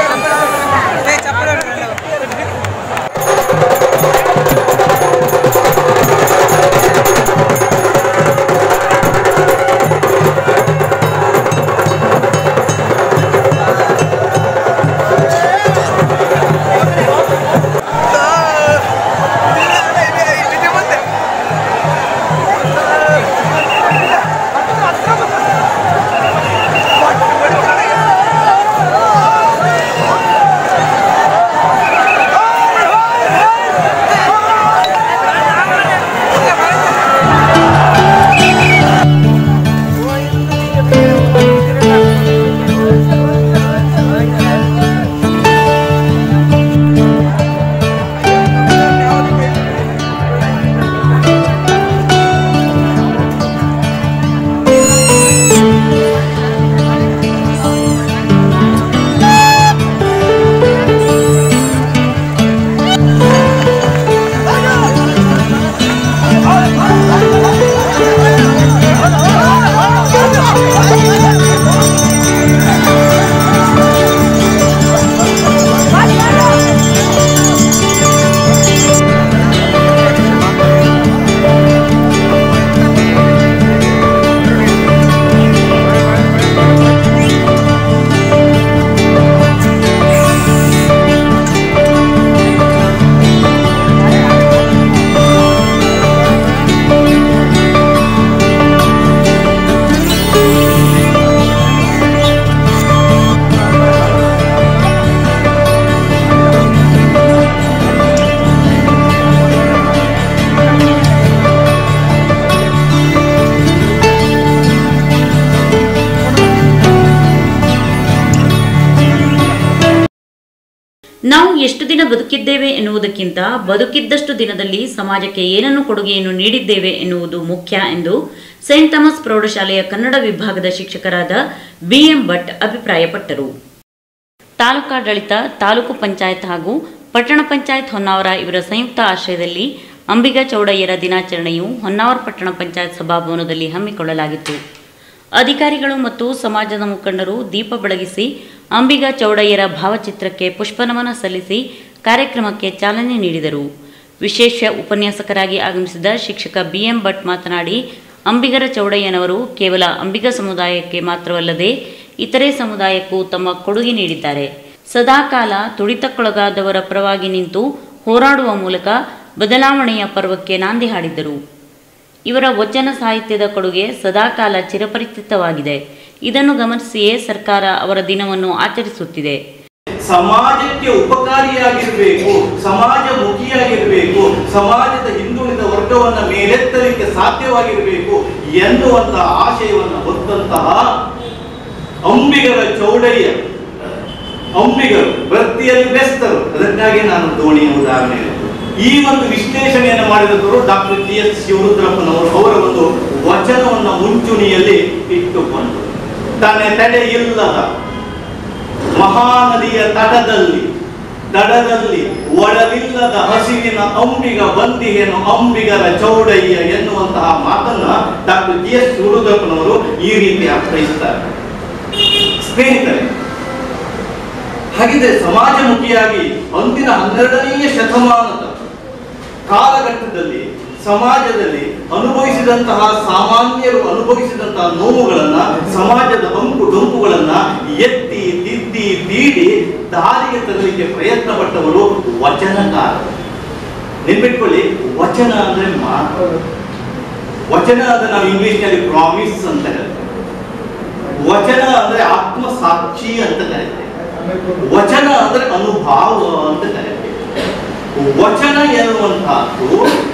¡Vamos! ನಾವು ಎಷ್ಟು ದಿನ ಬದುಕಿದ್ದೇವೆ ಎನ್ನುವುದಕ್ಕಿಂತ ಬದುಕಿದ್ದಷ್ಟು ದಿನದಲ್ಲಿ ಸಮಾಜಕ್ಕೆ ಏನನ್ನು ಕೊಡುಗೆಯನ್ನು ನೀಡಿದ್ದೇವೆ ಎನ್ನುವುದು ಮುಖ್ಯ ಎಂದು ಸೈಂಟ್ ಥಾಮಸ್ ಪ್ರೌಢಶಾಲೆಯ ಕನ್ನಡ ವಿಭಾಗದ ಶಿಕ್ಷಕರಾದ ಬಿಎಂ ಭಟ್ ಅಭಿಪ್ರಾಯಪಟ್ಟರು ತಾಲೂಕಾಡಳಿತ ತಾಲೂಕು ಪಂಚಾಯತ್ ಹಾಗೂ ಪಟ್ಟಣ ಪಂಚಾಯತ್ ಹೊನ್ನಾವರ ಇವರ ಸಂಯುಕ್ತ ಆಶ್ರಯದಲ್ಲಿ ಅಂಬಿಗ ಚೌಡಯ್ಯರ ದಿನಾಚರಣೆಯು ಹೊನ್ನಾವರ ಪಟ್ಟಣ ಪಂಚಾಯತ್ ಸಭಾಭವನದಲ್ಲಿ ಹಮ್ಮಿಕೊಳ್ಳಲಾಗಿತ್ತು ಅಧಿಕಾರಿಗಳು ಮತ್ತು ಸಮಾಜದ ಮುಖಂಡರು ದೀಪ ಬೆಳಗಿಸಿ ಅಂಬಿಗ ಚೌಡಯ್ಯರ ಭಾವಚಿತ್ರಕ್ಕೆ ಪುಷ್ಪನಮನ ಸಲ್ಲಿಸಿ ಕಾರ್ಯಕ್ರಮಕ್ಕೆ ಚಾಲನೆ ನೀಡಿದರು ವಿಶೇಷ ಉಪನ್ಯಾಸಕರಾಗಿ ಆಗಮಿಸಿದ ಶಿಕ್ಷಕ ಬಿಎಂ ಭಟ್ ಮಾತನಾಡಿ ಅಂಬಿಗರ ಚೌಡಯ್ಯನವರು ಕೇವಲ ಅಂಬಿಗ ಸಮುದಾಯಕ್ಕೆ ಮಾತ್ರವಲ್ಲದೆ ಇತರೆ ಸಮುದಾಯಕ್ಕೂ ತಮ್ಮ ಕೊಡುಗೆ ನೀಡಿದ್ದಾರೆ ಸದಾಕಾಲ ತುಡಿತಕ್ಕೊಳಗಾದವರ ಪರವಾಗಿ ನಿಂತು ಹೋರಾಡುವ ಮೂಲಕ ಬದಲಾವಣೆಯ ಪರ್ವಕ್ಕೆ ನಾಂದಿ ಹಾಡಿದ್ದರು ಇವರ ವಚನ ಸಾಹಿತ್ಯದ ಕೊಡುಗೆ ಸದಾಕಾಲ ಚಿರಪರಿಚಿತವಾಗಿದೆ ಇದನ್ನು ಗಮನಿಸಿಯೇ ಸರ್ಕಾರ ಅವರ ದಿನವನ್ನು ಆಚರಿಸುತ್ತಿದೆ ಸಮಾಜಕ್ಕೆ ಉಪಕಾರಿಯಾಗಿರಬೇಕು ಸಮಾಜಮುಖಿಯಾಗಿರಬೇಕು ಸಮಾಜದ ಹಿಂದುಳಿದ ವರ್ಗವನ್ನ ಮೇಲೆತ್ತಲಿಕ್ಕೆ ಸಾಧ್ಯವಾಗಿರಬೇಕು ಎನ್ನುವಂತಹ ಆಶಯವನ್ನು ಹೊತ್ತಂತಹ ಅಂಬಿಗರ ಚೌಡಯ್ಯ ಅಂಬಿಗರು ವೃತ್ತಿಯಲ್ಲಿ ಬೆಸ್ತರು ಅದಕ್ಕಾಗಿ ನಾನು ದೋಣಿಯ ಉದಾಹರಣೆ ಹೇಳಿದ್ದು. ಈ ಒಂದು ವಿಶ್ಲೇಷಣೆಯನ್ನು ಮಾಡಿದವರು ಡಾಕ್ಟರ್ ಟಿ ಎಸ್ ಶಿವರುದ್ರಪ್ಪನವರು ಅವರ ಒಂದು ವಚನವನ್ನು ಮುಂಚೂಣಿಯಲ್ಲಿ ಇಟ್ಟುಕೊಂಡು ತನ್ನೆ ತಡೆ ಇಲ್ಲದ ಮಹಾನದಿಯ ತಟದಲ್ಲಿ ದಡದಲ್ಲಿ ಒಡಲಿಲ್ಲದ ಹಸಿವಿನ ಅಂಬಿಗ ಬಂದಿಗೆನು ಅಂಬಿಗರ ಚೌಡಯ್ಯ ಎನ್ನುವಂತಹ ಮಾತನ್ನ ಡಾಕ್ಟರ್ ಜಿ ಎಸ್ ಶಿವರುದ್ರಪ್ಪನವರು ಈ ರೀತಿ ಅರ್ಥೈಸ್ತಾರೆ ಸ್ನೇಹಿತರೆ ಹಾಗಿದ್ರೆ ಸಮಾಜಮುಖಿಯಾಗಿ ಅಂದಿನ ಹನ್ನೆರಡನೆಯ ಶತಮಾನದ ಕಾಲಘಟ್ಟದಲ್ಲಿ ಸಮಾಜದಲ್ಲಿ ಅನುಭವಿಸಿದಂತಹ ಸಾಮಾನ್ಯರು ಅನುಭವಿಸಿದಂತಹ ನೋವುಗಳನ್ನ ಸಮಾಜದ ಅಂಕು ಡೊಂಕುಗಳನ್ನ ಎತ್ತಿ ತಿದ್ದಿ ತೀಡಿ ದಾರಿಗೆ ತರಲಿಕ್ಕೆ ಪ್ರಯತ್ನ ಪಟ್ಟವರು ವಚನಕಾರ ನೆನ್ಪಿಟ್ಕೊಳ್ಳಿ ವಚನ ಅಂದ್ರೆ ಮಾತು ವಚನ ಅಂದ್ರೆ ನಾವು ಇಂಗ್ಲಿಷ್ನಲ್ಲಿ ಪ್ರಾಮಿಸ್ ಅಂತ ಹೇಳ್ತೇವೆ ವಚನ ಅಂದ್ರೆ ಆತ್ಮ ಸಾಕ್ಷಿ ಅಂತ ಕರೀತೇವೆ ವಚನ ಅಂದ್ರೆ ಅನುಭಾವ ಅಂತ ಕರೀತೇವೆ ವಚನ ಎನ್ನುವಂತಹದ್ದು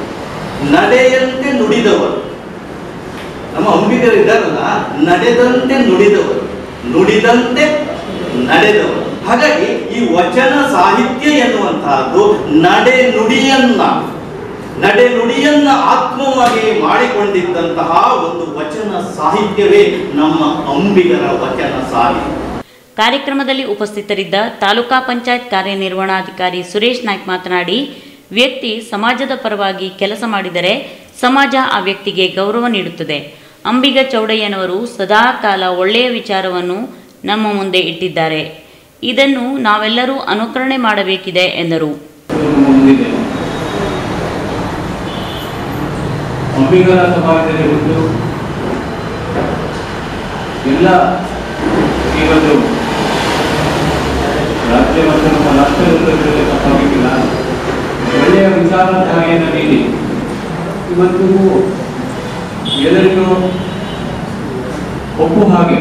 ನಡೆಯಂತೆ ನುಡಿದವರು ನಮ್ಮ ಅಂಬಿಗರು ಇದ್ದಾರಲ್ಲ ನಡೆದಂತೆ ನುಡಿದವರು ನುಡಿದಂತೆ ನಡೆದವರು ಹಾಗಾಗಿ ಈ ವಚನ ಸಾಹಿತ್ಯ ಎನ್ನುವಂತಹದ್ದು ನಡೆ ನುಡಿಯನ್ನ ನಡೆ ನುಡಿಯನ್ನ ಆತ್ಮವಾಗಿ ಮಾಡಿಕೊಂಡಿದ್ದಂತಹ ಒಂದು ವಚನ ಸಾಹಿತ್ಯವೇ ನಮ್ಮ ಅಂಬಿಗರ ವಚನ ಸಾಹಿತ್ಯ ಕಾರ್ಯಕ್ರಮದಲ್ಲಿ ಉಪಸ್ಥಿತರಿದ್ದ ತಾಲೂಕಾ ಪಂಚಾಯತ್ ಕಾರ್ಯನಿರ್ವಹಣಾಧಿಕಾರಿ ಸುರೇಶ್ ನಾಯ್ಕ್ ಮಾತನಾಡಿ ವ್ಯಕ್ತಿ ಸಮಾಜದ ಪರವಾಗಿ ಕೆಲಸ ಮಾಡಿದರೆ ಸಮಾಜ ಆ ವ್ಯಕ್ತಿಗೆ ಗೌರವ ನೀಡುತ್ತದೆ ಅಂಬಿಗ ಚೌಡಯ್ಯನವರು ಸದಾ ಕಾಲ ಒಳ್ಳೆಯ ವಿಚಾರವನ್ನು ನಮ್ಮ ಮುಂದೆ ಇಟ್ಟಿದ್ದಾರೆ ಇದನ್ನು ನಾವೆಲ್ಲರೂ ಅನುಕರಣೆ ಮಾಡಬೇಕಿದೆ ಎಂದರು ಮುಂದಿದೆ ಅಂಬಿಗರ ಸಮಾಜದಲ್ಲಿ ಹುಟ್ಟು ಎಲ್ಲ ಈ ಒಂದು ರಾಜ್ಯ ಮತ್ತು ನಮ್ಮ ರಾಷ್ಟ್ರದಲ್ಲಿ ತಪ್ಪಾಗಿಲ್ಲ ಒಳ್ಳೆಯ ವಿಚಾರಧಾರೆಯನ್ನು ನೀಡಿ ಇವತ್ತು ಎಲ್ಲರಿಗೂ ಒಪ್ಪು ಹಾಗೆ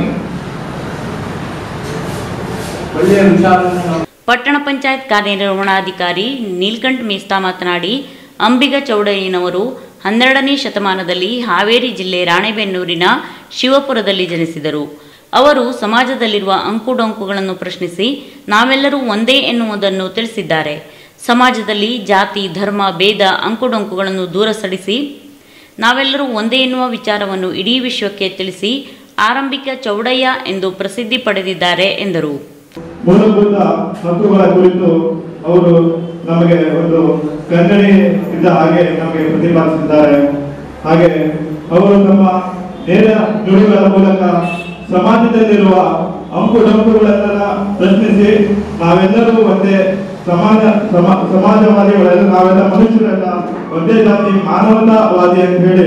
ಒಳ್ಳೆಯ ವಿಚಾರವನ್ನು ನಾವು ಪಟ್ಟಣ ಪಂಚಾಯತ್ ಕಾರ್ಯನಿರ್ವಹಣಾಧಿಕಾರಿ ನೀಲ್ಕಂಠ್ ಮೇಸ್ತಾ ಮಾತನಾಡಿ ಅಂಬಿಗ ಚೌಡಯ್ಯನವರು ಹನ್ನೆರಡನೇ ಶತಮಾನದಲ್ಲಿ ಹಾವೇರಿ ಜಿಲ್ಲೆ ರಾಣೆಬೆನ್ನೂರಿನ ಶಿವಪುರದಲ್ಲಿ ಜನಿಸಿದರು ಅವರು ಸಮಾಜದಲ್ಲಿರುವ ಅಂಕುಡೊಂಕುಗಳನ್ನು ಪ್ರಶ್ನಿಸಿ ನಾವೆಲ್ಲರೂ ಒಂದೇ ಎನ್ನುವುದನ್ನು ತಿಳಿಸಿದ್ದಾರೆ ಸಮಾಜದಲ್ಲಿ ಜಾತಿ ಧರ್ಮ ಭೇದ ಅಂಕುಡೊಂಕುಗಳನ್ನು ದೂರ ಸರಿಸಿ ನಾವೆಲ್ಲರೂ ಒಂದೇ ಎನ್ನುವ ವಿಚಾರವನ್ನು ಇಡೀ ವಿಶ್ವಕ್ಕೆ ತಿಳಿಸಿ ಆರಂಭಿಕ ಚೌಡಯ್ಯ ಎಂದು ಪ್ರಸಿದ್ಧಿ ಪಡೆದಿದ್ದಾರೆ ಎಂದರು ಮೂಲಭೂತ ಹಕ್ಕುಗಳ ಕುರಿತು ಅವರು ನಮಗೆ ಒಂದು ಕನ್ನಡಿ ಇದ್ದ ಹಾಗೆ ನಮಗೆ ಪ್ರತಿಪಾದಿಸಿದ್ದಾರೆ ಹಾಗೆ ಅವರು ತಮ್ಮ ನೇರ ನುಡಿಗಳ ಮೂಲಕ ಸಮಾಜದಲ್ಲಿರುವ ಅಂಕು ಡೊಂಕುಗಳೆಲ್ಲ ಪ್ರಶ್ನಿಸಿ ನಾವೆಲ್ಲರೂ ಒಂದೇ ಸಮಾಜ ಸಮ ಸಮಾಜವಾದಿಗಳೆಲ್ಲ ನಾವೆಲ್ಲ ಮನುಷ್ಯರೆಲ್ಲ ಒಂದೇ ಜಾತಿ ಮಾನವತಾವಾದಿ ಅಂತ ಹೇಳಿ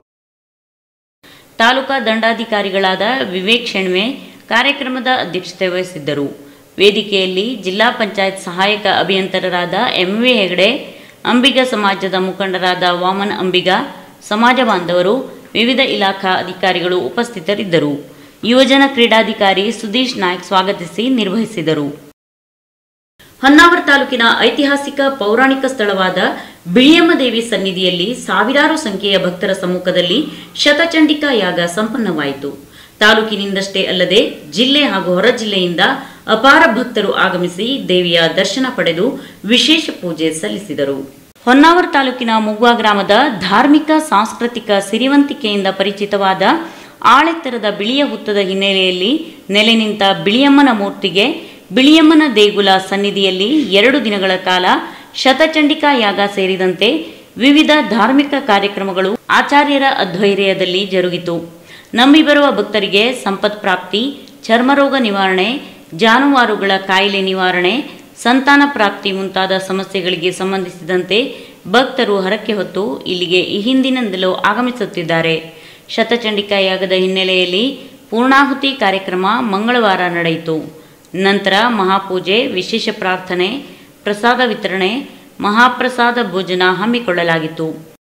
ತಾಲೂಕಾ ದಂಡಾಧಿಕಾರಿಗಳಾದ ವಿವೇಕ್ ಶೆಣ್ವೆ ಕಾರ್ಯಕ್ರಮದ ಅಧ್ಯಕ್ಷತೆ ವಹಿಸಿದ್ದರು ವೇದಿಕೆಯಲ್ಲಿ ಜಿಲ್ಲಾ ಪಂಚಾಯತ್ ಸಹಾಯಕ ಅಭಿಯಂತರರಾದ ಎಂ ವಿ ಹೆಗಡೆ ಅಂಬಿಗ ಸಮಾಜದ ಮುಖಂಡರಾದ ವಾಮನ್ ಅಂಬಿಗ ಸಮಾಜ ಬಾಂಧವರು ವಿವಿಧ ಇಲಾಖಾ ಅಧಿಕಾರಿಗಳು ಉಪಸ್ಥಿತರಿದ್ದರು ಯುವಜನ ಕ್ರೀಡಾಧಿಕಾರಿ ಸುದೀಶ್ ನಾಯ್ಕ್ ಸ್ವಾಗತಿಸಿ ನಿರ್ವಹಿಸಿದರು ಹೊನ್ನಾವರ ತಾಲೂಕಿನ ಐತಿಹಾಸಿಕ ಪೌರಾಣಿಕ ಸ್ಥಳವಾದ ಬಿಳಿಯಮ್ಮ ದೇವಿ ಸನ್ನಿಧಿಯಲ್ಲಿ ಸಾವಿರಾರು ಸಂಖ್ಯೆಯ ಭಕ್ತರ ಸಮ್ಮುಖದಲ್ಲಿ ಶತಚಂಡಿಕಾ ಯಾಗ ಸಂಪನ್ನವಾಯಿತು ತಾಲೂಕಿನಿಂದಷ್ಟೇ ಅಲ್ಲದೆ ಜಿಲ್ಲೆ ಹಾಗೂ ಹೊರ ಜಿಲ್ಲೆಯಿಂದ ಅಪಾರ ಭಕ್ತರು ಆಗಮಿಸಿ ದೇವಿಯ ದರ್ಶನ ಪಡೆದು ವಿಶೇಷ ಪೂಜೆ ಸಲ್ಲಿಸಿದರು ಹೊನ್ನಾವರ ತಾಲೂಕಿನ ಮುಗ್ವಾ ಗ್ರಾಮದ ಧಾರ್ಮಿಕ ಸಾಂಸ್ಕೃತಿಕ ಸಿರಿವಂತಿಕೆಯಿಂದ ಪರಿಚಿತವಾದ ಆಳೆತ್ತರದ ಬಿಳಿಯ ಹುತ್ತದ ಹಿನ್ನೆಲೆಯಲ್ಲಿ ನೆಲೆ ನಿಂತ ಬಿಳಿಯಮ್ಮನ ಮೂರ್ತಿಗೆ ಬಿಳಿಯಮ್ಮನ ದೇಗುಲ ಸನ್ನಿಧಿಯಲ್ಲಿ ಎರಡು ದಿನಗಳ ಕಾಲ ಶತಚಂಡಿಕಾ ಯಾಗ ಸೇರಿದಂತೆ ವಿವಿಧ ಧಾರ್ಮಿಕ ಕಾರ್ಯಕ್ರಮಗಳು ಆಚಾರ್ಯರ ಅಧ್ವೈರ್ಯದಲ್ಲಿ ಜರುಗಿತು ನಂಬಿ ಬರುವ ಭಕ್ತರಿಗೆ ಸಂಪತ್ ಪ್ರಾಪ್ತಿ ಚರ್ಮರೋಗ ನಿವಾರಣೆ ಜಾನುವಾರುಗಳ ಕಾಯಿಲೆ ನಿವಾರಣೆ ಸಂತಾನ ಪ್ರಾಪ್ತಿ ಮುಂತಾದ ಸಮಸ್ಯೆಗಳಿಗೆ ಸಂಬಂಧಿಸಿದಂತೆ ಭಕ್ತರು ಹರಕೆ ಹೊತ್ತು ಇಲ್ಲಿಗೆ ಈ ಹಿಂದಿನಿಂದಲೂ ಆಗಮಿಸುತ್ತಿದ್ದಾರೆ ಶತಚಂಡಿಕಾ ಯಾಗದ ಹಿನ್ನೆಲೆಯಲ್ಲಿ ಪೂರ್ಣಾಹುತಿ ಕಾರ್ಯಕ್ರಮ ಮಂಗಳವಾರ ನಡೆಯಿತು ನಂತರ ಮಹಾಪೂಜೆ ವಿಶೇಷ ಪ್ರಾರ್ಥನೆ ಪ್ರಸಾದ ವಿತರಣೆ ಮಹಾಪ್ರಸಾದ ಭೋಜನ ಹಮ್ಮಿಕೊಳ್ಳಲಾಗಿತ್ತು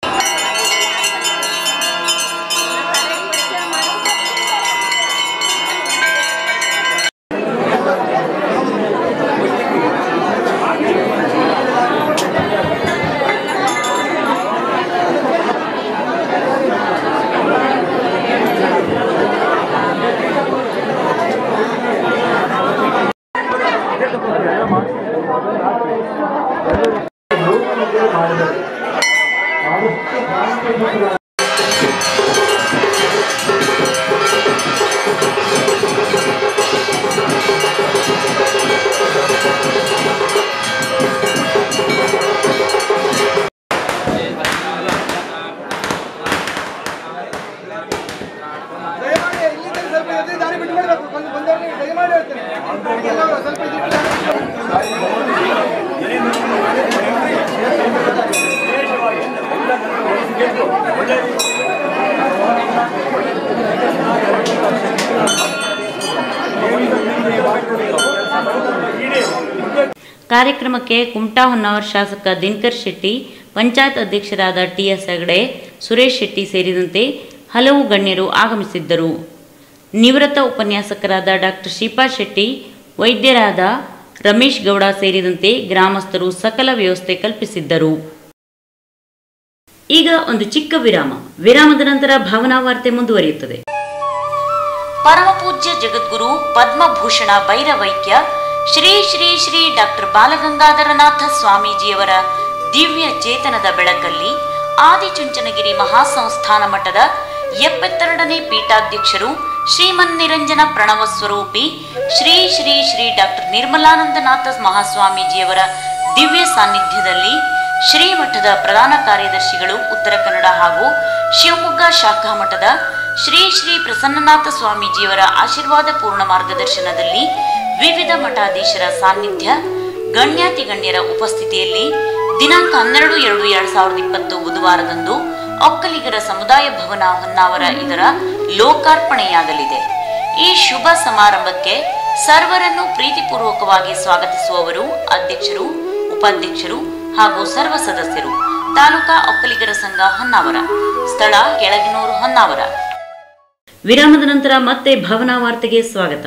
ಕಾರ್ಯಕ್ರಮಕ್ಕೆ ಕುಮಟಾ ಹೊನ್ನಾವರ ಶಾಸಕ ದಿನಕರ್ ಶೆಟ್ಟಿ ಪಂಚಾಯತ್ ಅಧ್ಯಕ್ಷರಾದ ಟಿಎಸ್ ಹೆಗಡೆ ಸುರೇಶ್ ಶೆಟ್ಟಿ ಸೇರಿದಂತೆ ಹಲವು ಗಣ್ಯರು ಆಗಮಿಸಿದ್ದರು ನಿವೃತ್ತ ಉಪನ್ಯಾಸಕರಾದ ಡಾಕ್ಟರ್ ಶಿಪಾ ಶೆಟ್ಟಿ ವೈದ್ಯರಾದ ರಮೇಶ್ ಗೌಡ ಸೇರಿದಂತೆ ಗ್ರಾಮಸ್ಥರು ಸಕಲ ವ್ಯವಸ್ಥೆ ಕಲ್ಪಿಸಿದ್ದರು ಈಗ ಒಂದು ಚಿಕ್ಕ ವಿರಾಮ ವಿರಾಮದ ನಂತರ ಭಾವನಾ ವಾರ್ತೆ ಮುಂದುವರಿಯುತ್ತದೆ ಪರಮಪೂಜ್ಯ ಜಗದ್ಗುರು ಪದ್ಮಭೂಷಣ ಭೈರವೈಕ್ಯ ಶ್ರೀ ಶ್ರೀ ಶ್ರೀ ಡಾಕ್ಟರ್ ಬಾಲಗಂಗಾಧರನಾಥ ಸ್ವಾಮೀಜಿಯವರ ದಿವ್ಯ ಚೇತನದ ಬೆಳಕಲ್ಲಿ ಆದಿಚುಂಚನಗಿರಿ ಮಹಾಸಂಸ್ಥಾನ ಮಠದ ಎಪ್ಪತ್ತೆರಡನೇ ಪೀಠಾಧ್ಯಕ್ಷರು ಶ್ರೀಮನ್ನಿರಂಜನ ಪ್ರಣವ ಸ್ವರೂಪಿ ಶ್ರೀ ಶ್ರೀ ಶ್ರೀ ಡಾಕ್ಟರ್ ನಿರ್ಮಲಾನಂದನಾಥ ಮಹಾಸ್ವಾಮೀಜಿಯವರ ದಿವ್ಯ ಸಾನ್ನಿಧ್ಯದಲ್ಲಿ ಶ್ರೀಮಠದ ಪ್ರಧಾನ ಕಾರ್ಯದರ್ಶಿಗಳು ಉತ್ತರ ಕನ್ನಡ ಹಾಗೂ ಶಿವಮೊಗ್ಗ ಶಾಖಾ ಮಠದ ಶ್ರೀ ಶ್ರೀ ಪ್ರಸನ್ನನಾಥ ಸ್ವಾಮೀಜಿಯವರ ಆಶೀರ್ವಾದ ಪೂರ್ಣ ಮಾರ್ಗದರ್ಶನದಲ್ಲಿ ವಿವಿಧ ಮಠಾಧೀಶರ ಸಾನ್ನಿಧ್ಯ ಗಣ್ಯಾತಿ ಗಣ್ಯರ ಉಪಸ್ಥಿತಿಯಲ್ಲಿ ದಿನಾಂಕ ಹನ್ನೆರಡು ಎರಡು ಎರಡ್ ಸಾವಿರದ ಇಪ್ಪತ್ತು ಬುಧವಾರದಂದು ಒಕ್ಕಲಿಗರ ಸಮುದಾಯ ಭವನ ಹೊನ್ನಾವರ ಇದರ ಲೋಕಾರ್ಪಣೆಯಾಗಲಿದೆ ಈ ಶುಭ ಸಮಾರಂಭಕ್ಕೆ ಸರ್ವರನ್ನು ಪ್ರೀತಿಪೂರ್ವಕವಾಗಿ ಸ್ವಾಗತಿಸುವವರು ಅಧ್ಯಕ್ಷರು ಉಪಾಧ್ಯಕ್ಷರು ಹಾಗೂ ಸರ್ವ ಸದಸ್ಯರು ತಾಲೂಕಾ ಒಕ್ಕಲಿಗರ ಸಂಘ ಹೊನ್ನಾವರ ಸ್ಥಳ ಕೆಳಗಿನೂರು ಹೊನ್ನಾವರ ವಿರಾಮದ ನಂತರ ಮತ್ತೆ ಭಾವನಾ ವಾರ್ತೆಗೆ ಸ್ವಾಗತ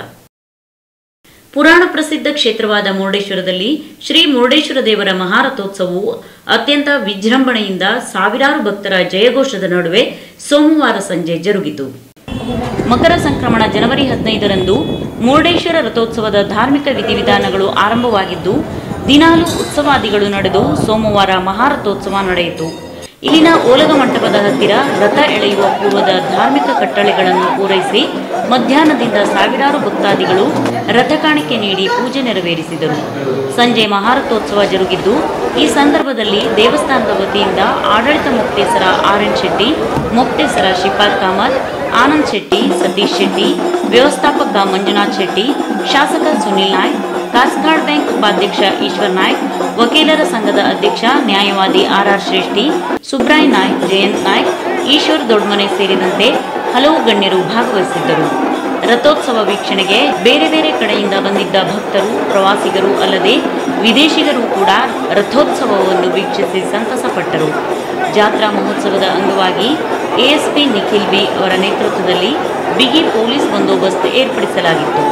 ಪುರಾಣ ಪ್ರಸಿದ್ಧ ಕ್ಷೇತ್ರವಾದ ಮುರುಡೇಶ್ವರದಲ್ಲಿ ಶ್ರೀ ಮುರುಡೇಶ್ವರ ದೇವರ ಮಹಾರಥೋತ್ಸವವು ಅತ್ಯಂತ ವಿಜೃಂಭಣೆಯಿಂದ ಸಾವಿರಾರು ಭಕ್ತರ ಜಯಘೋಷದ ನಡುವೆ ಸೋಮವಾರ ಸಂಜೆ ಜರುಗಿತು ಮಕರ ಸಂಕ್ರಮಣ ಜನವರಿ ಹದಿನೈದರಂದು ಮುರುಡೇಶ್ವರ ರಥೋತ್ಸವದ ಧಾರ್ಮಿಕ ವಿಧಿವಿಧಾನಗಳು ಆರಂಭವಾಗಿದ್ದು ದಿನಾಲು ಉತ್ಸವಾದಿಗಳು ನಡೆದು ಸೋಮವಾರ ಮಹಾರಥೋತ್ಸವ ನಡೆಯಿತು ಇಲ್ಲಿನ ಓಲಗ ಮಂಟಪದ ಹತ್ತಿರ ರಥ ಎಳೆಯುವ ಪೂರ್ವದ ಧಾರ್ಮಿಕ ಕಟ್ಟಳೆಗಳನ್ನು ಪೂರೈಸಿ ಮಧ್ಯಾಹ್ನದಿಂದ ಸಾವಿರಾರು ಭಕ್ತಾದಿಗಳು ರಥ ಕಾಣಿಕೆ ನೀಡಿ ಪೂಜೆ ನೆರವೇರಿಸಿದರು ಸಂಜೆ ಮಹಾರಥೋತ್ಸವ ಜರುಗಿದ್ದು ಈ ಸಂದರ್ಭದಲ್ಲಿ ದೇವಸ್ಥಾನದ ವತಿಯಿಂದ ಆಡಳಿತ ಮುಕ್ತೇಸರ ಆರ್ ಎನ್ ಶೆಟ್ಟಿ ಮುಕ್ತೇಸರ ಶಿಪಾಲ್ ಕಾಮತ್ ಆನಂದ್ ಶೆಟ್ಟಿ ಸತೀಶ್ ಶೆಟ್ಟಿ ವ್ಯವಸ್ಥಾಪಕ ಮಂಜುನಾಥ್ ಶೆಟ್ಟಿ ಶಾಸಕ ಸುನಿಲ್ ನಾಯ್ಕ್ ಕಾಸ್ಕಾಡ್ ಬ್ಯಾಂಕ್ ಉಪಾಧ್ಯಕ್ಷ ಈಶ್ವರ್ ನಾಯ್ಕ್ ವಕೀಲರ ಸಂಘದ ಅಧ್ಯಕ್ಷ ನ್ಯಾಯವಾದಿ ಆರ್ ಆರ್ ಶ್ರೇಷ್ಠಿ ಸುಬ್ರಾಯ್ ನಾಯ್ಕ್ ಜಯಂತ್ ನಾಯ್ಕ್ ಈಶ್ವರ್ ದೊಡ್ಮನೆ ಸೇರಿದಂತೆ ಹಲವು ಗಣ್ಯರು ಭಾಗವಹಿಸಿದ್ದರು ರಥೋತ್ಸವ ವೀಕ್ಷಣೆಗೆ ಬೇರೆ ಬೇರೆ ಕಡೆಯಿಂದ ಬಂದಿದ್ದ ಭಕ್ತರು ಪ್ರವಾಸಿಗರು ಅಲ್ಲದೆ ವಿದೇಶಿಗರು ಕೂಡ ರಥೋತ್ಸವವನ್ನು ವೀಕ್ಷಿಸಿ ಸಂತಸಪಟ್ಟರು ಜಾತ್ರಾ ಮಹೋತ್ಸವದ ಅಂಗವಾಗಿ ಎಎಸ್ಪಿ ನಿಖಿಲ್ ಬಿ ಅವರ ನೇತೃತ್ವದಲ್ಲಿ ಬಿಗಿ ಪೊಲೀಸ್ ಬಂದೋಬಸ್ತ್ ಏರ್ಪಡಿಸಲಾಗಿತ್ತು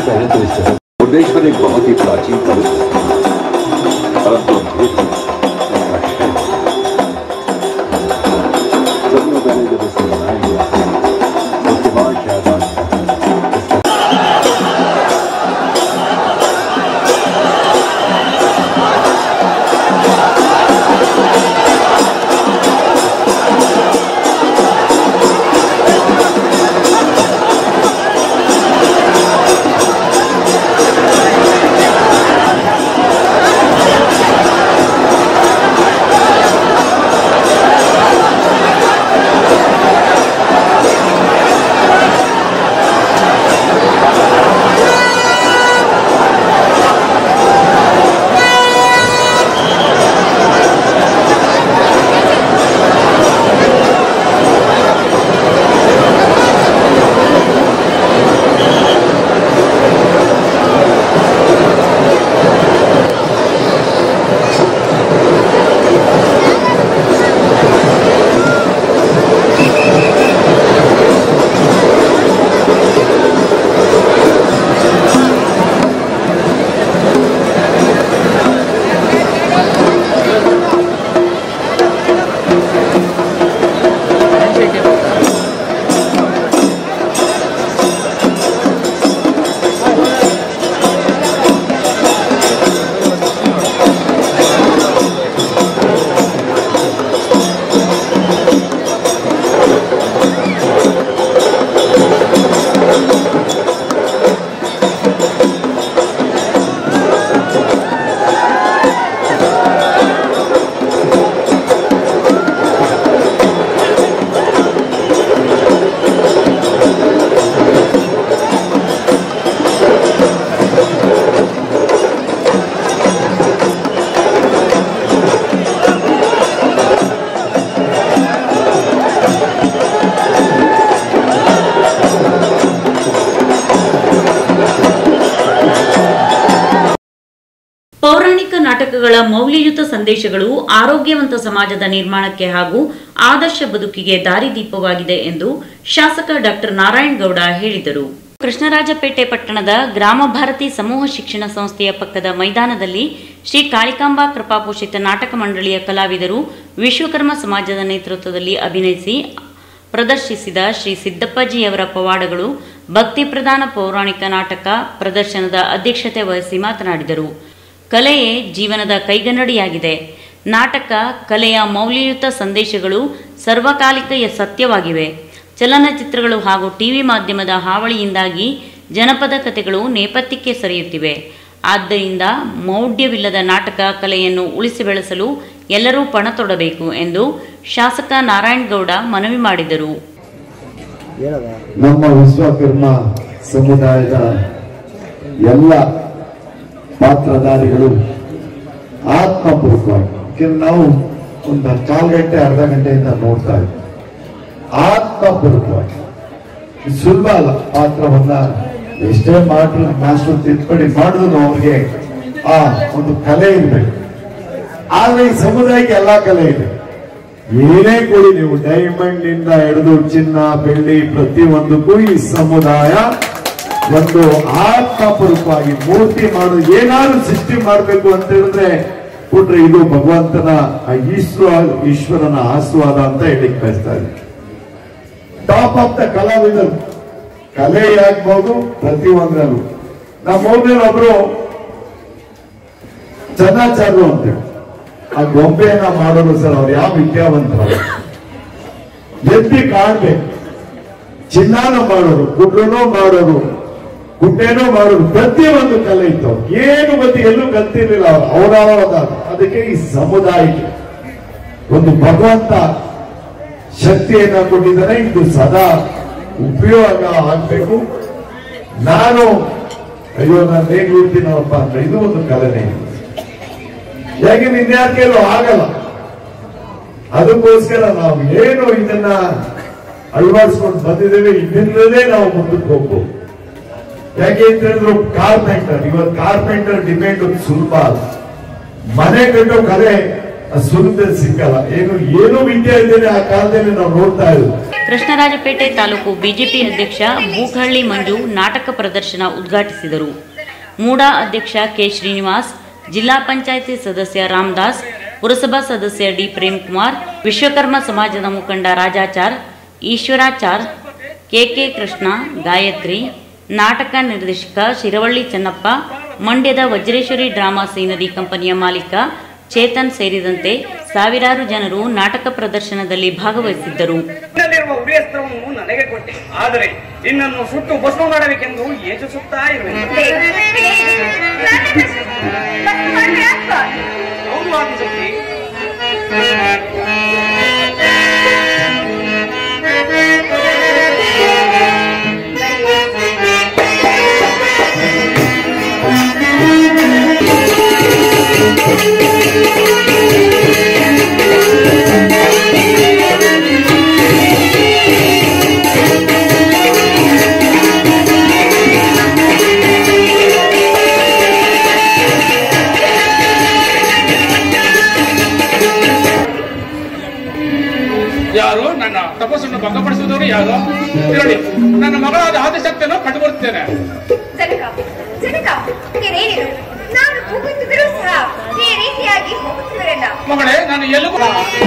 पहले तो इस तरह मुर्देश्वर एक बहुत ही प्राचीन पवित्र स्थान है। परंतु अद्भुत इसका शहर सदियों पहले जब इसे बनाया गया था, उसके बाद शायद आज ಪೌರಾಣಿಕ ನಾಟಕಗಳ ಮೌಲ್ಯಯುತ ಸಂದೇಶಗಳು ಆರೋಗ್ಯವಂತ ಸಮಾಜದ ನಿರ್ಮಾಣಕ್ಕೆ ಹಾಗೂ ಆದರ್ಶ ಬದುಕಿಗೆ ದಾರಿದೀಪವಾಗಿದೆ ಎಂದು ಶಾಸಕ ಡಾಕ್ಟರ್ ನಾರಾಯಣ್ ಗೌಡ ಹೇಳಿದರು ಕೃಷ್ಣರಾಜಪೇಟೆ ಪಟ್ಟಣದ ಗ್ರಾಮ ಭಾರತಿ ಸಮೂಹ ಶಿಕ್ಷಣ ಸಂಸ್ಥೆಯ ಪಕ್ಕದ ಮೈದಾನದಲ್ಲಿ ಶ್ರೀ ಕಾಳಿಕಾಂಬಾ ಕೃಪಾಪೋಷಿತ ನಾಟಕ ಮಂಡಳಿಯ ಕಲಾವಿದರು ವಿಶ್ವಕರ್ಮ ಸಮಾಜದ ನೇತೃತ್ವದಲ್ಲಿ ಅಭಿನಯಿಸಿ ಪ್ರದರ್ಶಿಸಿದ ಶ್ರೀ ಸಿದ್ದಪ್ಪಾಜಿಯವರ ಪವಾಡಗಳು ಭಕ್ತಿ ಪ್ರಧಾನ ಪೌರಾಣಿಕ ನಾಟಕ ಪ್ರದರ್ಶನದ ಅಧ್ಯಕ್ಷತೆ ವಹಿಸಿ ಮಾತನಾಡಿದರು ಕಲೆಯೇ ಜೀವನದ ಕೈಗನ್ನಡಿಯಾಗಿದೆ ನಾಟಕ ಕಲೆಯ ಮೌಲ್ಯಯುತ ಸಂದೇಶಗಳು ಸರ್ವಕಾಲಿಕ ಯ- ಸತ್ಯವಾಗಿವೆ ಚಲನಚಿತ್ರಗಳು ಹಾಗೂ ಟಿವಿ ಮಾಧ್ಯಮದ ಹಾವಳಿಯಿಂದಾಗಿ ಜನಪದ ಕಥೆಗಳು ನೇಪಥ್ಯಕ್ಕೆ ಸರಿಯುತ್ತಿವೆ ಆದ್ದರಿಂದ ಮೌಢ್ಯವಿಲ್ಲದ ನಾಟಕ ಕಲೆಯನ್ನು ಉಳಿಸಿ ಬೆಳೆಸಲು ಎಲ್ಲರೂ ಪಣ ತೊಡಬೇಕು ಎಂದು ಶಾಸಕ ನಾರಾಯಣಗೌಡ ಮನವಿ ಮಾಡಿದರು ನಮ್ಮ ವಿಶ್ವಕರ್ಮ ಸಮುದಾಯದ ಎಲ್ಲ ಪಾತ್ರಧಾರಿಗಳು ಆತ್ಮಪೂರ್ವಕವಾಗಿ ಯಾಕೆಂದ್ರೆ ನಾವು ಒಂದು ಕಾಲು ಗಂಟೆ ಅರ್ಧ ಗಂಟೆಯಿಂದ ನೋಡ್ತಾ ಇದ್ವಿ ಆತ್ಮಪೂರ್ವಕವಾಗಿ ಇದು ಸುಲಭ ಅಲ್ಲ ಪಾತ್ರವನ್ನ ಎಷ್ಟೇ ಮಾಡ್ರು ಮಾಸ್ಟರ್ ತಿದ್ದುಪಡಿ ಮಾಡಿದ್ರು ಅವ್ರಿಗೆ ಆ ಒಂದು ಕಲೆ ಇರ್ಬೇಕು ಆದ್ರೆ ಈ ಸಮುದಾಯಕ್ಕೆ ಎಲ್ಲಾ ಕಲೆ ಇದೆ ಏನೇ ಕೊಡಿ ನೀವು ಡೈಮಂಡ್ ಇಂದ ಹಿಡಿದು ಚಿನ್ನ ಬೆಳ್ಳಿ ಪ್ರತಿಯೊಂದಕ್ಕೂ ಈ ಸಮುದಾಯ ಒಂದು ಆತ್ಮಪೂರ್ವಕವಾಗಿ ಮೂರ್ತಿ ಮಾಡೋದು ಏನಾದ್ರು ಸೃಷ್ಟಿ ಮಾಡಬೇಕು ಅಂತ ಹೇಳಿದ್ರೆ ಕೊಟ್ರೆ ಇದು ಭಗವಂತನ ಆ ಈಶ್ವರ ಈಶ್ವರನ ಆಸ್ವಾದ ಅಂತ ಹೇಳಿಕ್ ಬಯಸ್ತಾ ಇದ್ದೀನಿ ಟಾಪ್ ಆಫ್ ದ ಕಲಾವಿದರು ಕಲೆ ಆಗ್ಬಹುದು ಪ್ರತಿಯೊಂದರಲ್ಲೂ ನಮ್ಮ ಊರಿನೊಬ್ರು ಚೆನ್ನಾಚಾರ್ರು ಅಂತೇಳಿ ಆ ಗೊಂಬೆಯನ್ನ ಮಾಡೋರು ಸರ್ ಅವ್ರು ಯಾವ ವಿದ್ಯಾವಂತರಲ್ಲ ಎದ್ದಿ ಕಾಣ್ಬೇಕು ಚಿನ್ನಾನು ಮಾಡೋರು ಗುಡ್ಡನು ಮಾಡೋರು ಗುಡ್ಡೇನೂ ಮಾಡೋರು ಪ್ರತಿಯೊಂದು ಕಲೆ ಇತ್ತು ಅವ್ರಿಗೆ. ಏನು ಗೊತ್ತಿ ಎಲ್ಲೂ ಕಲ್ತಿರ್ಲಿಲ್ಲ ಅವ್ರು ಅವರವರ ಅದಕ್ಕೆ ಈ ಸಮುದಾಯಕ್ಕೆ ಒಂದು ಭಗವಂತ ಶಕ್ತಿಯನ್ನ ಕೊಟ್ಟಿದ್ದಾರೆ ಇದು ಸದಾ ಉಪಯೋಗ ಆಗ್ಬೇಕು ನಾನು ಅಯ್ಯೋ ನಾನು ಹೇಗೆ ಉಳ್ತೀನಪ್ಪ ಅಂದ್ರೆ ಇದು ಒಂದು ಕಲೆನೇ ಯಾಕೆ ವಿದ್ಯಾರ್ಥಿಗಳು ಆಗಲ್ಲ ಅದಕ್ಕೋಸ್ಕರ ನಾವು ಏನು ಇದನ್ನ ಅಳವಡಿಸ್ಕೊಂಡು ಬಂದಿದ್ದೇವೆ ಇದರಿಂದಲೇ ನಾವು ಮುಂದಕ್ಕೆ ಹೋಗ್ಬೋದು ಯಾಕೆ ಅಂತ ಹೇಳಿದ್ರು ಕಾರ್ಪೆಂಟರ್ ಇವತ್ತು ಕಾರ್ಪೆಂಟರ್ ಡಿಪೆಂಡ್ ಸುಲಭ ಅಲ್ಲ ಮನೆ ಕಟ್ಟೋ ಕಲೆ ಸುಲಭದಲ್ಲಿ ಸಿಕ್ಕಲ್ಲ ಏನು ಏನು ವಿದ್ಯೆ ಇದ್ದೇನೆ ಆ ಕಾಲದಲ್ಲಿ ನಾವು ನೋಡ್ತಾ ಇದ್ವಿ ಕೃಷ್ಣರಾಜಪೇಟೆ ತಾಲೂಕು ಬಿಜೆಪಿ ಅಧ್ಯಕ್ಷ ಬೂಕಹಳ್ಳಿ ಮಂಜು ನಾಟಕ ಪ್ರದರ್ಶನ ಉದ್ಘಾಟಿಸಿದರು ಮೂಡಾ ಅಧ್ಯಕ್ಷ ಕೆ ಶ್ರೀನಿವಾಸ್ ಜಿಲ್ಲಾ ಪಂಚಾಯಿತಿ ಸದಸ್ಯ ರಾಮದಾಸ್ ಪುರಸಭಾ ಸದಸ್ಯ ಡಿ ಪ್ರೇಮ್ಕುಮಾರ್ ವಿಶ್ವಕರ್ಮ ಸಮಾಜದ ಮುಖಂಡ ರಾಜಾಚಾರ್ ಈಶ್ವರಾಚಾರ್ ಕೆಕೆ ಕೃಷ್ಣ ಗಾಯತ್ರಿ ನಾಟಕ ನಿರ್ದೇಶಕ ಶಿರವಳ್ಳಿ ಚೆನ್ನಪ್ಪ ಮಂಡ್ಯದ ವಜ್ರೇಶ್ವರಿ ಡ್ರಾಮಾ ಸೀನರಿ ಕಂಪನಿಯ ಮಾಲೀಕ ಚೇತನ್ ಸೇರಿದಂತೆ ಸಾವಿರಾರು ಜನರು ನಾಟಕ ಪ್ರದರ್ಶನದಲ್ಲಿ ಭಾಗವಹಿಸಿದ್ದರು ನನ್ನಲ್ಲಿರುವ ಉರಿಯಸ್ತ್ರವನ್ನು ನನಗೆ ಕೊಟ್ಟೆ ಆದರೆ ನಿನ್ನನ್ನು ಸುಟ್ಟು ಭಸ್ಮ ಮಾಡಬೇಕೆಂದು ಯೋಚಿಸುತ್ತಾ ಇರುವೆ ಹೌದು ಆದಿಶಕ್ತಿ ಯಾರು ನನ್ನ ತಪಸ್ಸನ್ನು ಭಂಗಪಡಿಸುವುದವರು ಯಾರು ಇರಲಿ ನನ್ನ ಮಗಳಾದ ಆದಿಶಕ್ತಿಯನ್ನು ಕಂಡುಬರುತ್ತೇನೆ ಜನಕ ಜನಕ ನೀನೇನಿರು ನಾನು ಕೂಗುತ್ತಿದ್ದರೂ ಸಹ ಈ ರೀತಿಯಾಗಿ ಹೋಗುತ್ತಿರಲ್ಲ ಮಗಳೇ ನಾನು ಎಲ್ಲಿಗೂ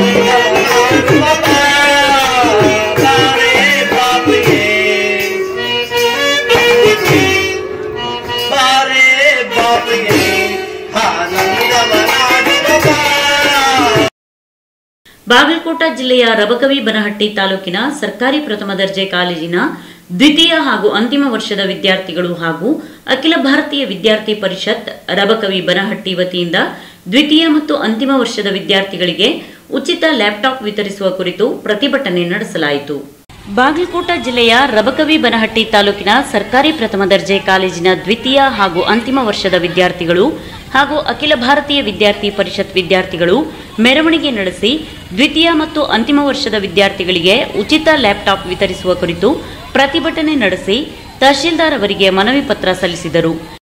ಬಾಗಲಕೋಟ ಜಿಲ್ಲೆಯ ರಬಕವಿ ಬನಹಟ್ಟಿ ತಾಲೂಕಿನ ಸರ್ಕಾರಿ ಪ್ರಥಮ ದರ್ಜೆ ಕಾಲೇಜಿನ ದ್ವಿತೀಯ ಹಾಗೂ ಅಂತಿಮ ವರ್ಷದ ವಿದ್ಯಾರ್ಥಿಗಳು ಹಾಗೂ ಅಖಿಲ ಭಾರತೀಯ ವಿದ್ಯಾರ್ಥಿ ಪರಿಷತ್ ರಬಕವಿ ಬನಹಟ್ಟಿ ವತಿಯಿಂದ ದ್ವಿತೀಯ ಮತ್ತು ಅಂತಿಮ ವರ್ಷದ ವಿದ್ಯಾರ್ಥಿಗಳಿಗೆ ಉಚಿತ ಲ್ಯಾಪ್ಟಾಪ್ ವಿತರಿಸುವ ಕುರಿತು ಪ್ರತಿಭಟನೆ ನಡೆಸಲಾಯಿತು ಬಾಗಲಕೋಟ ಜಿಲ್ಲೆಯ ರಬಕವಿ ಬನಹಟ್ಟಿ ತಾಲೂಕಿನ ಸರ್ಕಾರಿ ಪ್ರಥಮ ದರ್ಜೆ ಕಾಲೇಜಿನ ದ್ವಿತೀಯ ಹಾಗೂ ಅಂತಿಮ ವರ್ಷದ ವಿದ್ಯಾರ್ಥಿಗಳು ಹಾಗೂ ಅಖಿಲ ಭಾರತೀಯ ವಿದ್ಯಾರ್ಥಿ ಪರಿಷತ್ ವಿದ್ಯಾರ್ಥಿಗಳು ಮೆರವಣಿಗೆ ನಡೆಸಿ ದ್ವಿತೀಯ ಮತ್ತು ಅಂತಿಮ ವರ್ಷದ ವಿದ್ಯಾರ್ಥಿಗಳಿಗೆ ಉಚಿತ ಲ್ಯಾಪ್ಟಾಪ್ ವಿತರಿಸುವ ಕುರಿತು ಪ್ರತಿಭಟನೆ ನಡೆಸಿ ತಹಶೀಲ್ದಾರ್ ಅವರಿಗೆ ಮನವಿ ಪತ್ರ ಸಲ್ಲಿಸಿದರು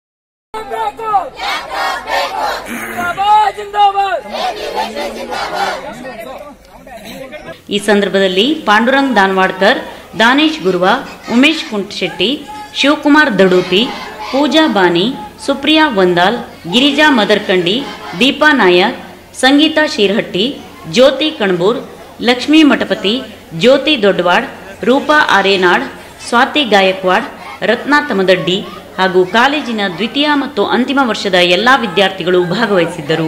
ಈ ಸಂದರ್ಭದಲ್ಲಿ ಪಾಂಡುರಂಗ್ ದಾನ್ವಾಡ್ಕರ್ ದಾನೇಶ್ ಗುರುವ ಉಮೇಶ್ ಕುಂಟಶೆಟ್ಟಿ ಶಿವಕುಮಾರ್ ದಡೂತಿ ಪೂಜಾ ಬಾನಿ ಸುಪ್ರಿಯಾ ವಂದಾಲ್ ಗಿರಿಜಾ ಮದರ್ಕಂಡಿ ದೀಪಾ ನಾಯಕ್ ಸಂಗೀತಾ ಶೀರ್ಹಟ್ಟಿ ಜ್ಯೋತಿ ಕಣ್ಬೂರ್ ಲಕ್ಷ್ಮೀ ಮಠಪತಿ ಜ್ಯೋತಿ ದೊಡ್ಡವಾಡ್ ರೂಪಾ ಆರೇನಾಡ್ ಸ್ವಾತಿ ಗಾಯಕ್ವಾಡ್ ರತ್ನಾ ತಮದಡ್ಡಿ ಹಾಗೂ ಕಾಲೇಜಿನ ದ್ವಿತೀಯ ಮತ್ತು ಅಂತಿಮ ವರ್ಷದ ಎಲ್ಲಾ ವಿದ್ಯಾರ್ಥಿಗಳು ಭಾಗವಹಿಸಿದ್ದರು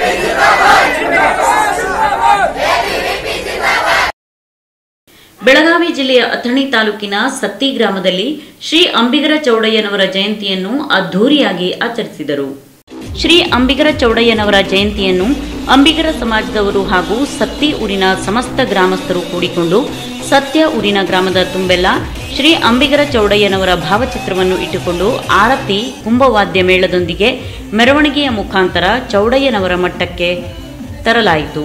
ಬೆಳಗಾವಿ ಜಿಲ್ಲೆಯ ಅಥಣಿ ತಾಲೂಕಿನ ಸತ್ತಿ ಗ್ರಾಮದಲ್ಲಿ ಶ್ರೀ ಅಂಬಿಗರ ಚೌಡಯ್ಯನವರ ಜಯಂತಿಯನ್ನು ಅದ್ಧೂರಿಯಾಗಿ ಆಚರಿಸಿದರು ಶ್ರೀ ಅಂಬಿಗರ ಚೌಡಯ್ಯನವರ ಜಯಂತಿಯನ್ನು ಅಂಬಿಗರ ಸಮಾಜದವರು ಹಾಗೂ ಸತ್ತಿ ಊರಿನ ಸಮಸ್ತ ಗ್ರಾಮಸ್ಥರು ಕೂಡಿಕೊಂಡು ಸತ್ಯ ಊರಿನ ಗ್ರಾಮದ ತುಂಬೆಲ್ಲ ಶ್ರೀ ಅಂಬಿಗರ ಚೌಡಯ್ಯನವರ ಭಾವಚಿತ್ರವನ್ನು ಇಟ್ಟುಕೊಂಡು ಆರತಿ ಕುಂಭವಾದ್ಯ ಮೇಳದೊಂದಿಗೆ ಮೆರವಣಿಗೆಯ ಮುಖಾಂತರ ಚೌಡಯ್ಯನವರ ಮಟ್ಟಕ್ಕೆ ತರಲಾಯಿತು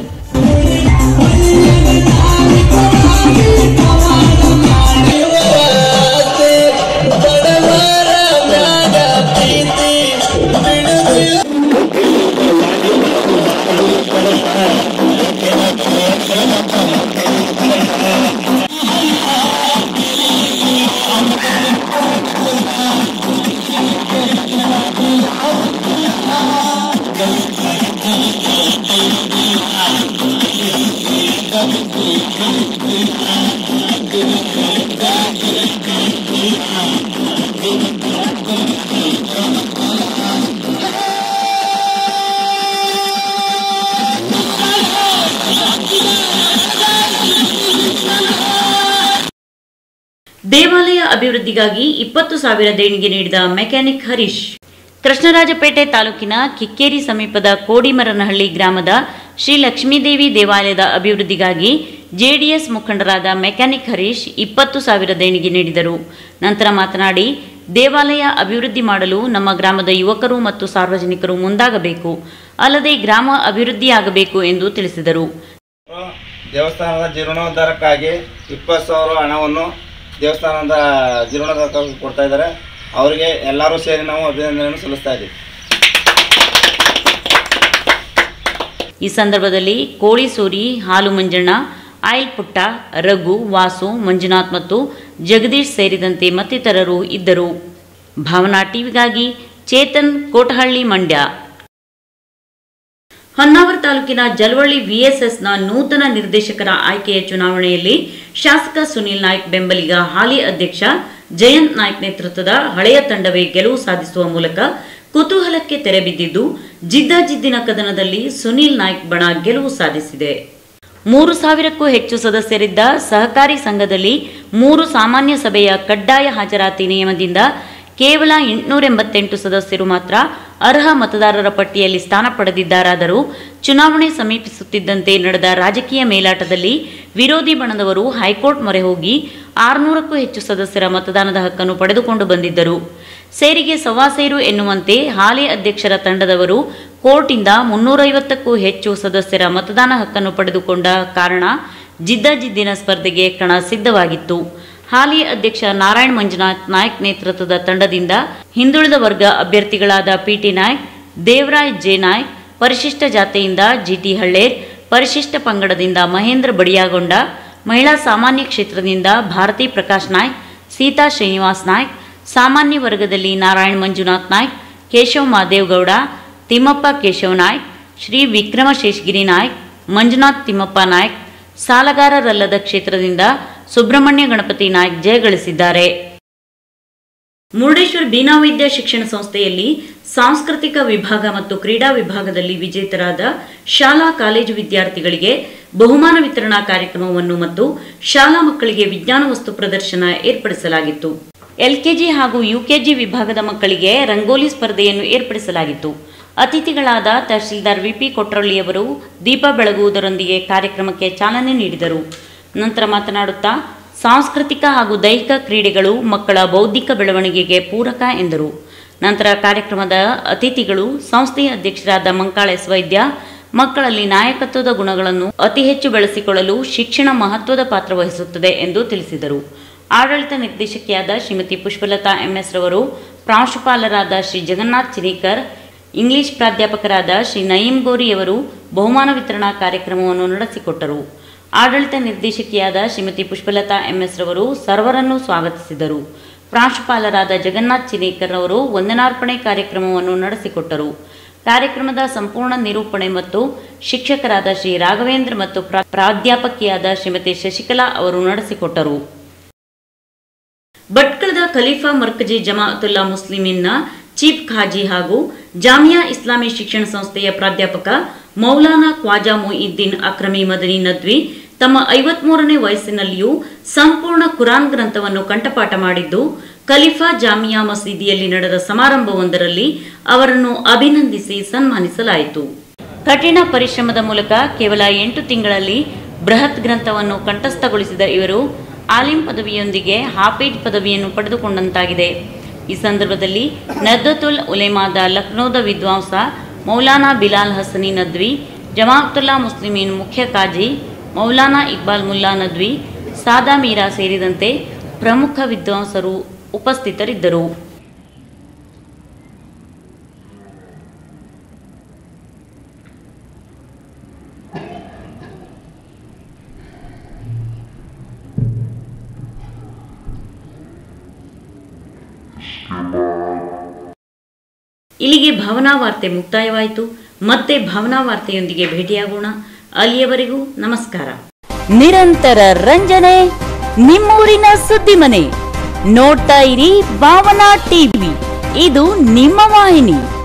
ದೇವಾಲಯ ಅಭಿವೃದ್ಧಿಗಾಗಿ ಇಪ್ಪತ್ತು ಸಾವಿರ ದೇಣಿಗೆ ನೀಡಿದ ಮೆಕ್ಯಾನಿಕ್ ಹರೀಶ್ ಕೃಷ್ಣರಾಜಪೇಟೆ ತಾಲೂಕಿನ ಕಿಕ್ಕೇರಿ ಸಮೀಪದ ಕೋಡಿಮರನಹಳ್ಳಿ ಗ್ರಾಮದ ಶ್ರೀ ಲಕ್ಷ್ಮೀದೇವಿ ದೇವಾಲಯದ ಅಭಿವೃದ್ಧಿಗಾಗಿ ಜೆಡಿಎಸ್ ಮುಖಂಡರಾದ ಮೆಕ್ಯಾನಿಕ್ ಹರೀಶ್ ಇಪ್ಪತ್ತು ಸಾವಿರ ದೇಣಿಗೆ ನೀಡಿದರು ನಂತರ ಮಾತನಾಡಿ ದೇವಾಲಯ ಅಭಿವೃದ್ಧಿ ಮಾಡಲು ನಮ್ಮ ಗ್ರಾಮದ ಯುವಕರು ಮತ್ತು ಸಾರ್ವಜನಿಕರು ಮುಂದಾಗಬೇಕು ಅಲ್ಲದೆ ಗ್ರಾಮ ಅಭಿವೃದ್ಧಿಯಾಗಬೇಕು ಎಂದು ತಿಳಿಸಿದರು ದೇವಸ್ಥಾನದ ಜೀರ್ಣೋದ್ಧಾರಕ್ಕಾಗಿ ಇಪ್ಪತ್ತು ಸಾವಿರ ಹಣವನ್ನು ದೇವಸ್ಥಾನದ ಜೀರ್ಣೋದ್ಧಾರಕ್ಕಾಗಿ ಕೊಡ್ತಾ ಇದ್ದಾರೆ ಅವರಿಗೆ ಎಲ್ಲರೂ ಸೇರಿ ನಾವು ಅಭಿನಂದನೆಯನ್ನು ಸಲ್ಲಿಸ್ತಾ ಇದ್ದೀವಿ ಈ ಸಂದರ್ಭದಲ್ಲಿ ಕೋಳಿಸೂರಿ ಹಾಲು ಮಂಜಣ್ಣ ಆಯಿಲ್ ಪುಟ್ಟ ರಘು ವಾಸು ಮಂಜುನಾಥ್ ಮತ್ತು ಜಗದೀಶ್ ಸೇರಿದಂತೆ ಮತ್ತಿತರರು ಇದ್ದರು ಭಾವನಾ ಟಿವಿಗಾಗಿ ಚೇತನ್ ಕೋಟಹಳ್ಳಿ ಮಂಡ್ಯ ಹೊನ್ನಾವರ ತಾಲೂಕಿನ ಜಲವಳ್ಳಿ ವಿಎಸ್ಎಸ್ನ ನೂತನ ನಿರ್ದೇಶಕರ ಆಯ್ಕೆಯ ಚುನಾವಣೆಯಲ್ಲಿ ಶಾಸಕ ಸುನಿಲ್ ನಾಯ್ಕ್ ಬೆಂಬಲಿಗ ಹಾಲಿ ಅಧ್ಯಕ್ಷ ಜಯಂತ್ ನಾಯ್ಕ್ ನೇತೃತ್ವದ ಹಳೆಯ ತಂಡವೇ ಗೆಲುವು ಸಾಧಿಸುವ ಮೂಲಕ ಕುತೂಹಲಕ್ಕೆ ತೆರೆಬಿದ್ದಿದ್ದು ಜಿದ್ದಾಜಿದ್ದಿನ ಕದನದಲ್ಲಿ ಸುನಿಲ್ ನಾಯ್ಕ್ ಬಣ ಗೆಲುವು ಸಾಧಿಸಿದೆ ಮೂರು ಸಾವಿರಕ್ಕೂ ಹೆಚ್ಚು ಸದಸ್ಯರಿದ್ದ ಸಹಕಾರಿ ಸಂಘದಲ್ಲಿ ಮೂರು ಸಾಮಾನ್ಯ ಸಭೆಯ ಕಡ್ಡಾಯ ಹಾಜರಾತಿ ನಿಯಮದಿಂದ ಕೇವಲ ಎಂಟುನೂರ ಎಂಬತ್ತೆಂಟು ಸದಸ್ಯರು ಮಾತ್ರ ಅರ್ಹ ಮತದಾರರ ಪಟ್ಟಿಯಲ್ಲಿ ಸ್ಥಾನ ಪಡೆದಿದ್ದಾರಾದರೂ ಚುನಾವಣೆ ಸಮೀಪಿಸುತ್ತಿದ್ದಂತೆ ನಡೆದ ರಾಜಕೀಯ ಮೇಲಾಟದಲ್ಲಿ ವಿರೋಧಿ ಬಣದವರು ಹೈಕೋರ್ಟ್ ಮೊರೆ ಹೋಗಿ ಆರುನೂರಕ್ಕೂ ಹೆಚ್ಚು ಸದಸ್ಯರ ಮತದಾನದ ಹಕ್ಕನ್ನು ಪಡೆದುಕೊಂಡು ಬಂದಿದ್ದರು ಸೇರಿಗೆ ಸವಾಸೇರು ಎನ್ನುವಂತೆ ಹಾಲಿ ಅಧ್ಯಕ್ಷರ ತಂಡದವರು ಕೋರ್ಟಿಂದ ಮುನ್ನೂರೈವತ್ತಕ್ಕೂ ಹೆಚ್ಚು ಸದಸ್ಯರ ಮತದಾನ ಹಕ್ಕನ್ನು ಪಡೆದುಕೊಂಡ ಕಾರಣ ಜಿದ್ದಾಜಿದ್ದಿನ ಸ್ಪರ್ಧೆಗೆ ಕಣ ಸಿದ್ಧವಾಗಿತ್ತು ಹಾಲಿ ಅಧ್ಯಕ್ಷ ನಾರಾಯಣ್ ಮಂಜುನಾಥ್ ನಾಯ್ಕ್ ನೇತೃತ್ವದ ತಂಡದಿಂದ ಹಿಂದುಳಿದ ವರ್ಗ ಅಭ್ಯರ್ಥಿಗಳಾದ ಪಿಟಿ ನಾಯ್ಕ್ ದೇವರಾಯ್ ಜೆ ನಾಯ್ಕ್ ಪರಿಶಿಷ್ಟ ಜಾತಿಯಿಂದ ಜಿಟಿ ಹಳ್ಳೇರ್ ಪರಿಶಿಷ್ಟ ಪಂಗಡದಿಂದ ಮಹೇಂದ್ರ ಬಡಿಯಾಗೊಂಡ ಮಹಿಳಾ ಸಾಮಾನ್ಯ ಕ್ಷೇತ್ರದಿಂದ ಭಾರತಿ ಪ್ರಕಾಶ್ ನಾಯ್ಕ್ ಸೀತಾ ಶ್ರೀನಿವಾಸ್ ನಾಯ್ಕ್ ಸಾಮಾನ್ಯ ವರ್ಗದಲ್ಲಿ ನಾರಾಯಣ್ ಮಂಜುನಾಥ್ ನಾಯ್ಕ್ ಕೇಶವ್ ಮಾದೇವ್ಗೌಡ ತಿಮ್ಮಪ್ಪ ಕೇಶವ್ ನಾಯ್ಕ್ ಶ್ರೀ ವಿಕ್ರಮ ಶೇಷಗಿರಿ ನಾಯ್ಕ್ ಮಂಜುನಾಥ್ ತಿಮ್ಮಪ್ಪ ನಾಯ್ಕ್ ಸಾಲಗಾರರಲ್ಲದ ಕ್ಷೇತ್ರದಿಂದ ಸುಬ್ರಹ್ಮಣ್ಯ ಗಣಪತಿ ನಾಯ್ಕ್ ಜಯಗಳಿಸಿದ್ದಾರೆ ಮುರುಡೇಶ್ವರ ಬೀನಾವೈದ್ಯ ಶಿಕ್ಷಣ ಸಂಸ್ಥೆಯಲ್ಲಿ ಸಾಂಸ್ಕೃತಿಕ ವಿಭಾಗ ಮತ್ತು ಕ್ರೀಡಾ ವಿಭಾಗದಲ್ಲಿ ವಿಜೇತರಾದ ಶಾಲಾ ಕಾಲೇಜು ವಿದ್ಯಾರ್ಥಿಗಳಿಗೆ ಬಹುಮಾನ ವಿತರಣಾ ಕಾರ್ಯಕ್ರಮವನ್ನು ಮತ್ತು ಶಾಲಾ ಮಕ್ಕಳಿಗೆ ವಿಜ್ಞಾನ ವಸ್ತು ಪ್ರದರ್ಶನ ಏರ್ಪಡಿಸಲಾಗಿತ್ತು ಎಲ್ಕೆಜಿ ಹಾಗೂ ಯುಕೆಜಿ ವಿಭಾಗದ ಮಕ್ಕಳಿಗೆ ರಂಗೋಲಿ ಸ್ಪರ್ಧೆಯನ್ನು ಏರ್ಪಡಿಸಲಾಗಿತ್ತು ಅತಿಥಿಗಳಾದ ತಹಶೀಲ್ದಾರ್ ವಿಪಿ ಕೊಟ್ರಳ್ಳಿಯವರು ದೀಪ ಬೆಳಗುವುದರೊಂದಿಗೆ ಕಾರ್ಯಕ್ರಮಕ್ಕೆ ಚಾಲನೆ ನೀಡಿದರು ನಂತರ ಮಾತನಾಡುತ್ತಾ ಸಾಂಸ್ಕೃತಿಕ ಹಾಗೂ ದೈಹಿಕ ಕ್ರೀಡೆಗಳು ಮಕ್ಕಳ ಬೌದ್ಧಿಕ ಬೆಳವಣಿಗೆಗೆ ಪೂರಕ ಎಂದರು ನಂತರ ಕಾರ್ಯಕ್ರಮದ ಅತಿಥಿಗಳು ಸಂಸ್ಥೆಯ ಅಧ್ಯಕ್ಷರಾದ ಮಂಕಾಳೆಸ್ ವೈದ್ಯ ಮಕ್ಕಳಲ್ಲಿ ನಾಯಕತ್ವದ ಗುಣಗಳನ್ನು ಅತಿ ಹೆಚ್ಚು ಬೆಳೆಸಿಕೊಳ್ಳಲು ಶಿಕ್ಷಣ ಮಹತ್ವದ ಪಾತ್ರ ವಹಿಸುತ್ತದೆ ಎಂದು ತಿಳಿಸಿದರು ಆಡಳಿತ ನಿರ್ದೇಶಕಿಯಾದ ಶ್ರೀಮತಿ ಪುಷ್ಪಲತಾ ಎಂಎಸ್ ರವರು ಪ್ರಾಂಶುಪಾಲರಾದ ಶ್ರೀ ಜಗನ್ನಾಥ್ ಚಿನೀಕರ್ ಇಂಗ್ಲಿಷ್ ಪ್ರಾಧ್ಯಾಪಕರಾದ ಶ್ರೀ ನಯೀಂ ಗೋರಿಯವರು ಬಹುಮಾನ ವಿತರಣಾ ಕಾರ್ಯಕ್ರಮವನ್ನು ನಡೆಸಿಕೊಟ್ಟರು ಆಡಳಿತ ನಿರ್ದೇಶಕಿಯಾದ ಶ್ರೀಮತಿ ಪುಷ್ಪಲತಾ ಎಂಎಸ್ ರವರು ಸರ್ವರನ್ನು ಸ್ವಾಗತಿಸಿದರು ಪ್ರಾಂಶುಪಾಲರಾದ ಜಗನ್ನಾಥ್ ಚಿನೇಕರ್ ಅವರು ವಂದನಾರ್ಪಣೆ ಕಾರ್ಯಕ್ರಮವನ್ನು ನಡೆಸಿಕೊಟ್ಟರು ಕಾರ್ಯಕ್ರಮದ ಸಂಪೂರ್ಣ ನಿರೂಪಣೆ ಮತ್ತು ಶಿಕ್ಷಕರಾದ ಶ್ರೀ ರಾಘವೇಂದ್ರ ಮತ್ತು ಪ್ರಾ- ಪ್ರಾಧ್ಯಾಪಕಿಯಾದ ಶ್ರೀಮತಿ ಶಶಿಕಲಾ ಅವರು ನಡೆಸಿಕೊಟ್ಟರು ಭಟ್ಕಳದ ಖಲೀಫಾ ಮರ್ಕಜಿ ಜಮಾಅತುಲ್ಲಾ ಮುಸ್ಲಿಮಿನ್ನ ಚೀಫ್ ಖಾಜಿ ಹಾಗೂ ಜಾಮಿಯಾ ಇಸ್ಲಾಮಿ ಶಿಕ್ಷಣ ಸಂಸ್ಥೆಯ ಪ್ರಾಧ್ಯಾಪಕ ಮೌಲಾನಾ ಖ್ವಾಜಾ ಮೊಯಿದ್ದೀನ್ ಅಕ್ರಮಿ ಮದನಿ ನದ್ವಿ ತಮ್ಮ ಐವತ್ಮೂರನೇ ವಯಸ್ಸಿನಲ್ಲಿಯೂ ಸಂಪೂರ್ಣ ಕುರಾನ್ ಗ್ರಂಥವನ್ನು ಕಂಠಪಾಠ ಮಾಡಿದ್ದು ಖಲೀಫಾ ಜಾಮಿಯಾ ಮಸೀದಿಯಲ್ಲಿ ನಡೆದ ಸಮಾರಂಭವೊಂದರಲ್ಲಿ ಅವರನ್ನು ಅಭಿನಂದಿಸಿ ಸನ್ಮಾನಿಸಲಾಯಿತು ಕಠಿಣ ಪರಿಶ್ರಮದ ಮೂಲಕ ಕೇವಲ ಎಂಟು ತಿಂಗಳಲ್ಲಿ ಬೃಹತ್ ಗ್ರಂಥವನ್ನು ಕಂಠಸ್ಥಗೊಳಿಸಿದ ಇವರು ಆಲಿಂ ಪದವಿಯೊಂದಿಗೆ ಹಾಫೀಜ್ ಪದವಿಯನ್ನು ಪಡೆದುಕೊಂಡಂತಾಗಿದೆ ಈ ಸಂದರ್ಭದಲ್ಲಿ ನದ್ದತುಲ್ ಉಲೇಮಾದ ಲಕ್ನೋದ ವಿದ್ವಾಂಸ ಮೌಲಾನಾ ಬಿಲಾಲ್ ಹಸನಿ ನದ್ವಿ ಜಮಾಅತುಲ್ಲಾ ಮುಸ್ಲಿಮೀನ್ ಮುಖ್ಯ ಕಾಜಿ ಮೌಲಾನಾ ಇಕ್ಬಾಲ್ ಮುಲ್ಲಾ ನದ್ವಿ ಸಾದಾ ಮೀರಾ ಸೇರಿದಂತೆ ಪ್ರಮುಖ ವಿದ್ವಾಂಸರು ಉಪಸ್ಥಿತರಿದ್ದರು ಇಲ್ಲಿಗೆ ಭಾವನಾ ವಾರ್ತೆ ಮುಕ್ತಾಯವಾಯಿತು ಮತ್ತೆ ಭಾವನಾ ವಾರ್ತೆಯೊಂದಿಗೆ ಭೇಟಿಯಾಗೋಣ ಅಲ್ಲಿಯವರೆಗೂ ನಮಸ್ಕಾರ ನಿರಂತರ ರಂಜನೆ ನಿಮ್ಮೂರಿನ ಸುದ್ದಿ ಮನೆ ನೋಡ್ತಾ ಇರಿ ಭಾವನಾ ಟಿವಿ ಇದು ನಿಮ್ಮ ವಾಹಿನಿ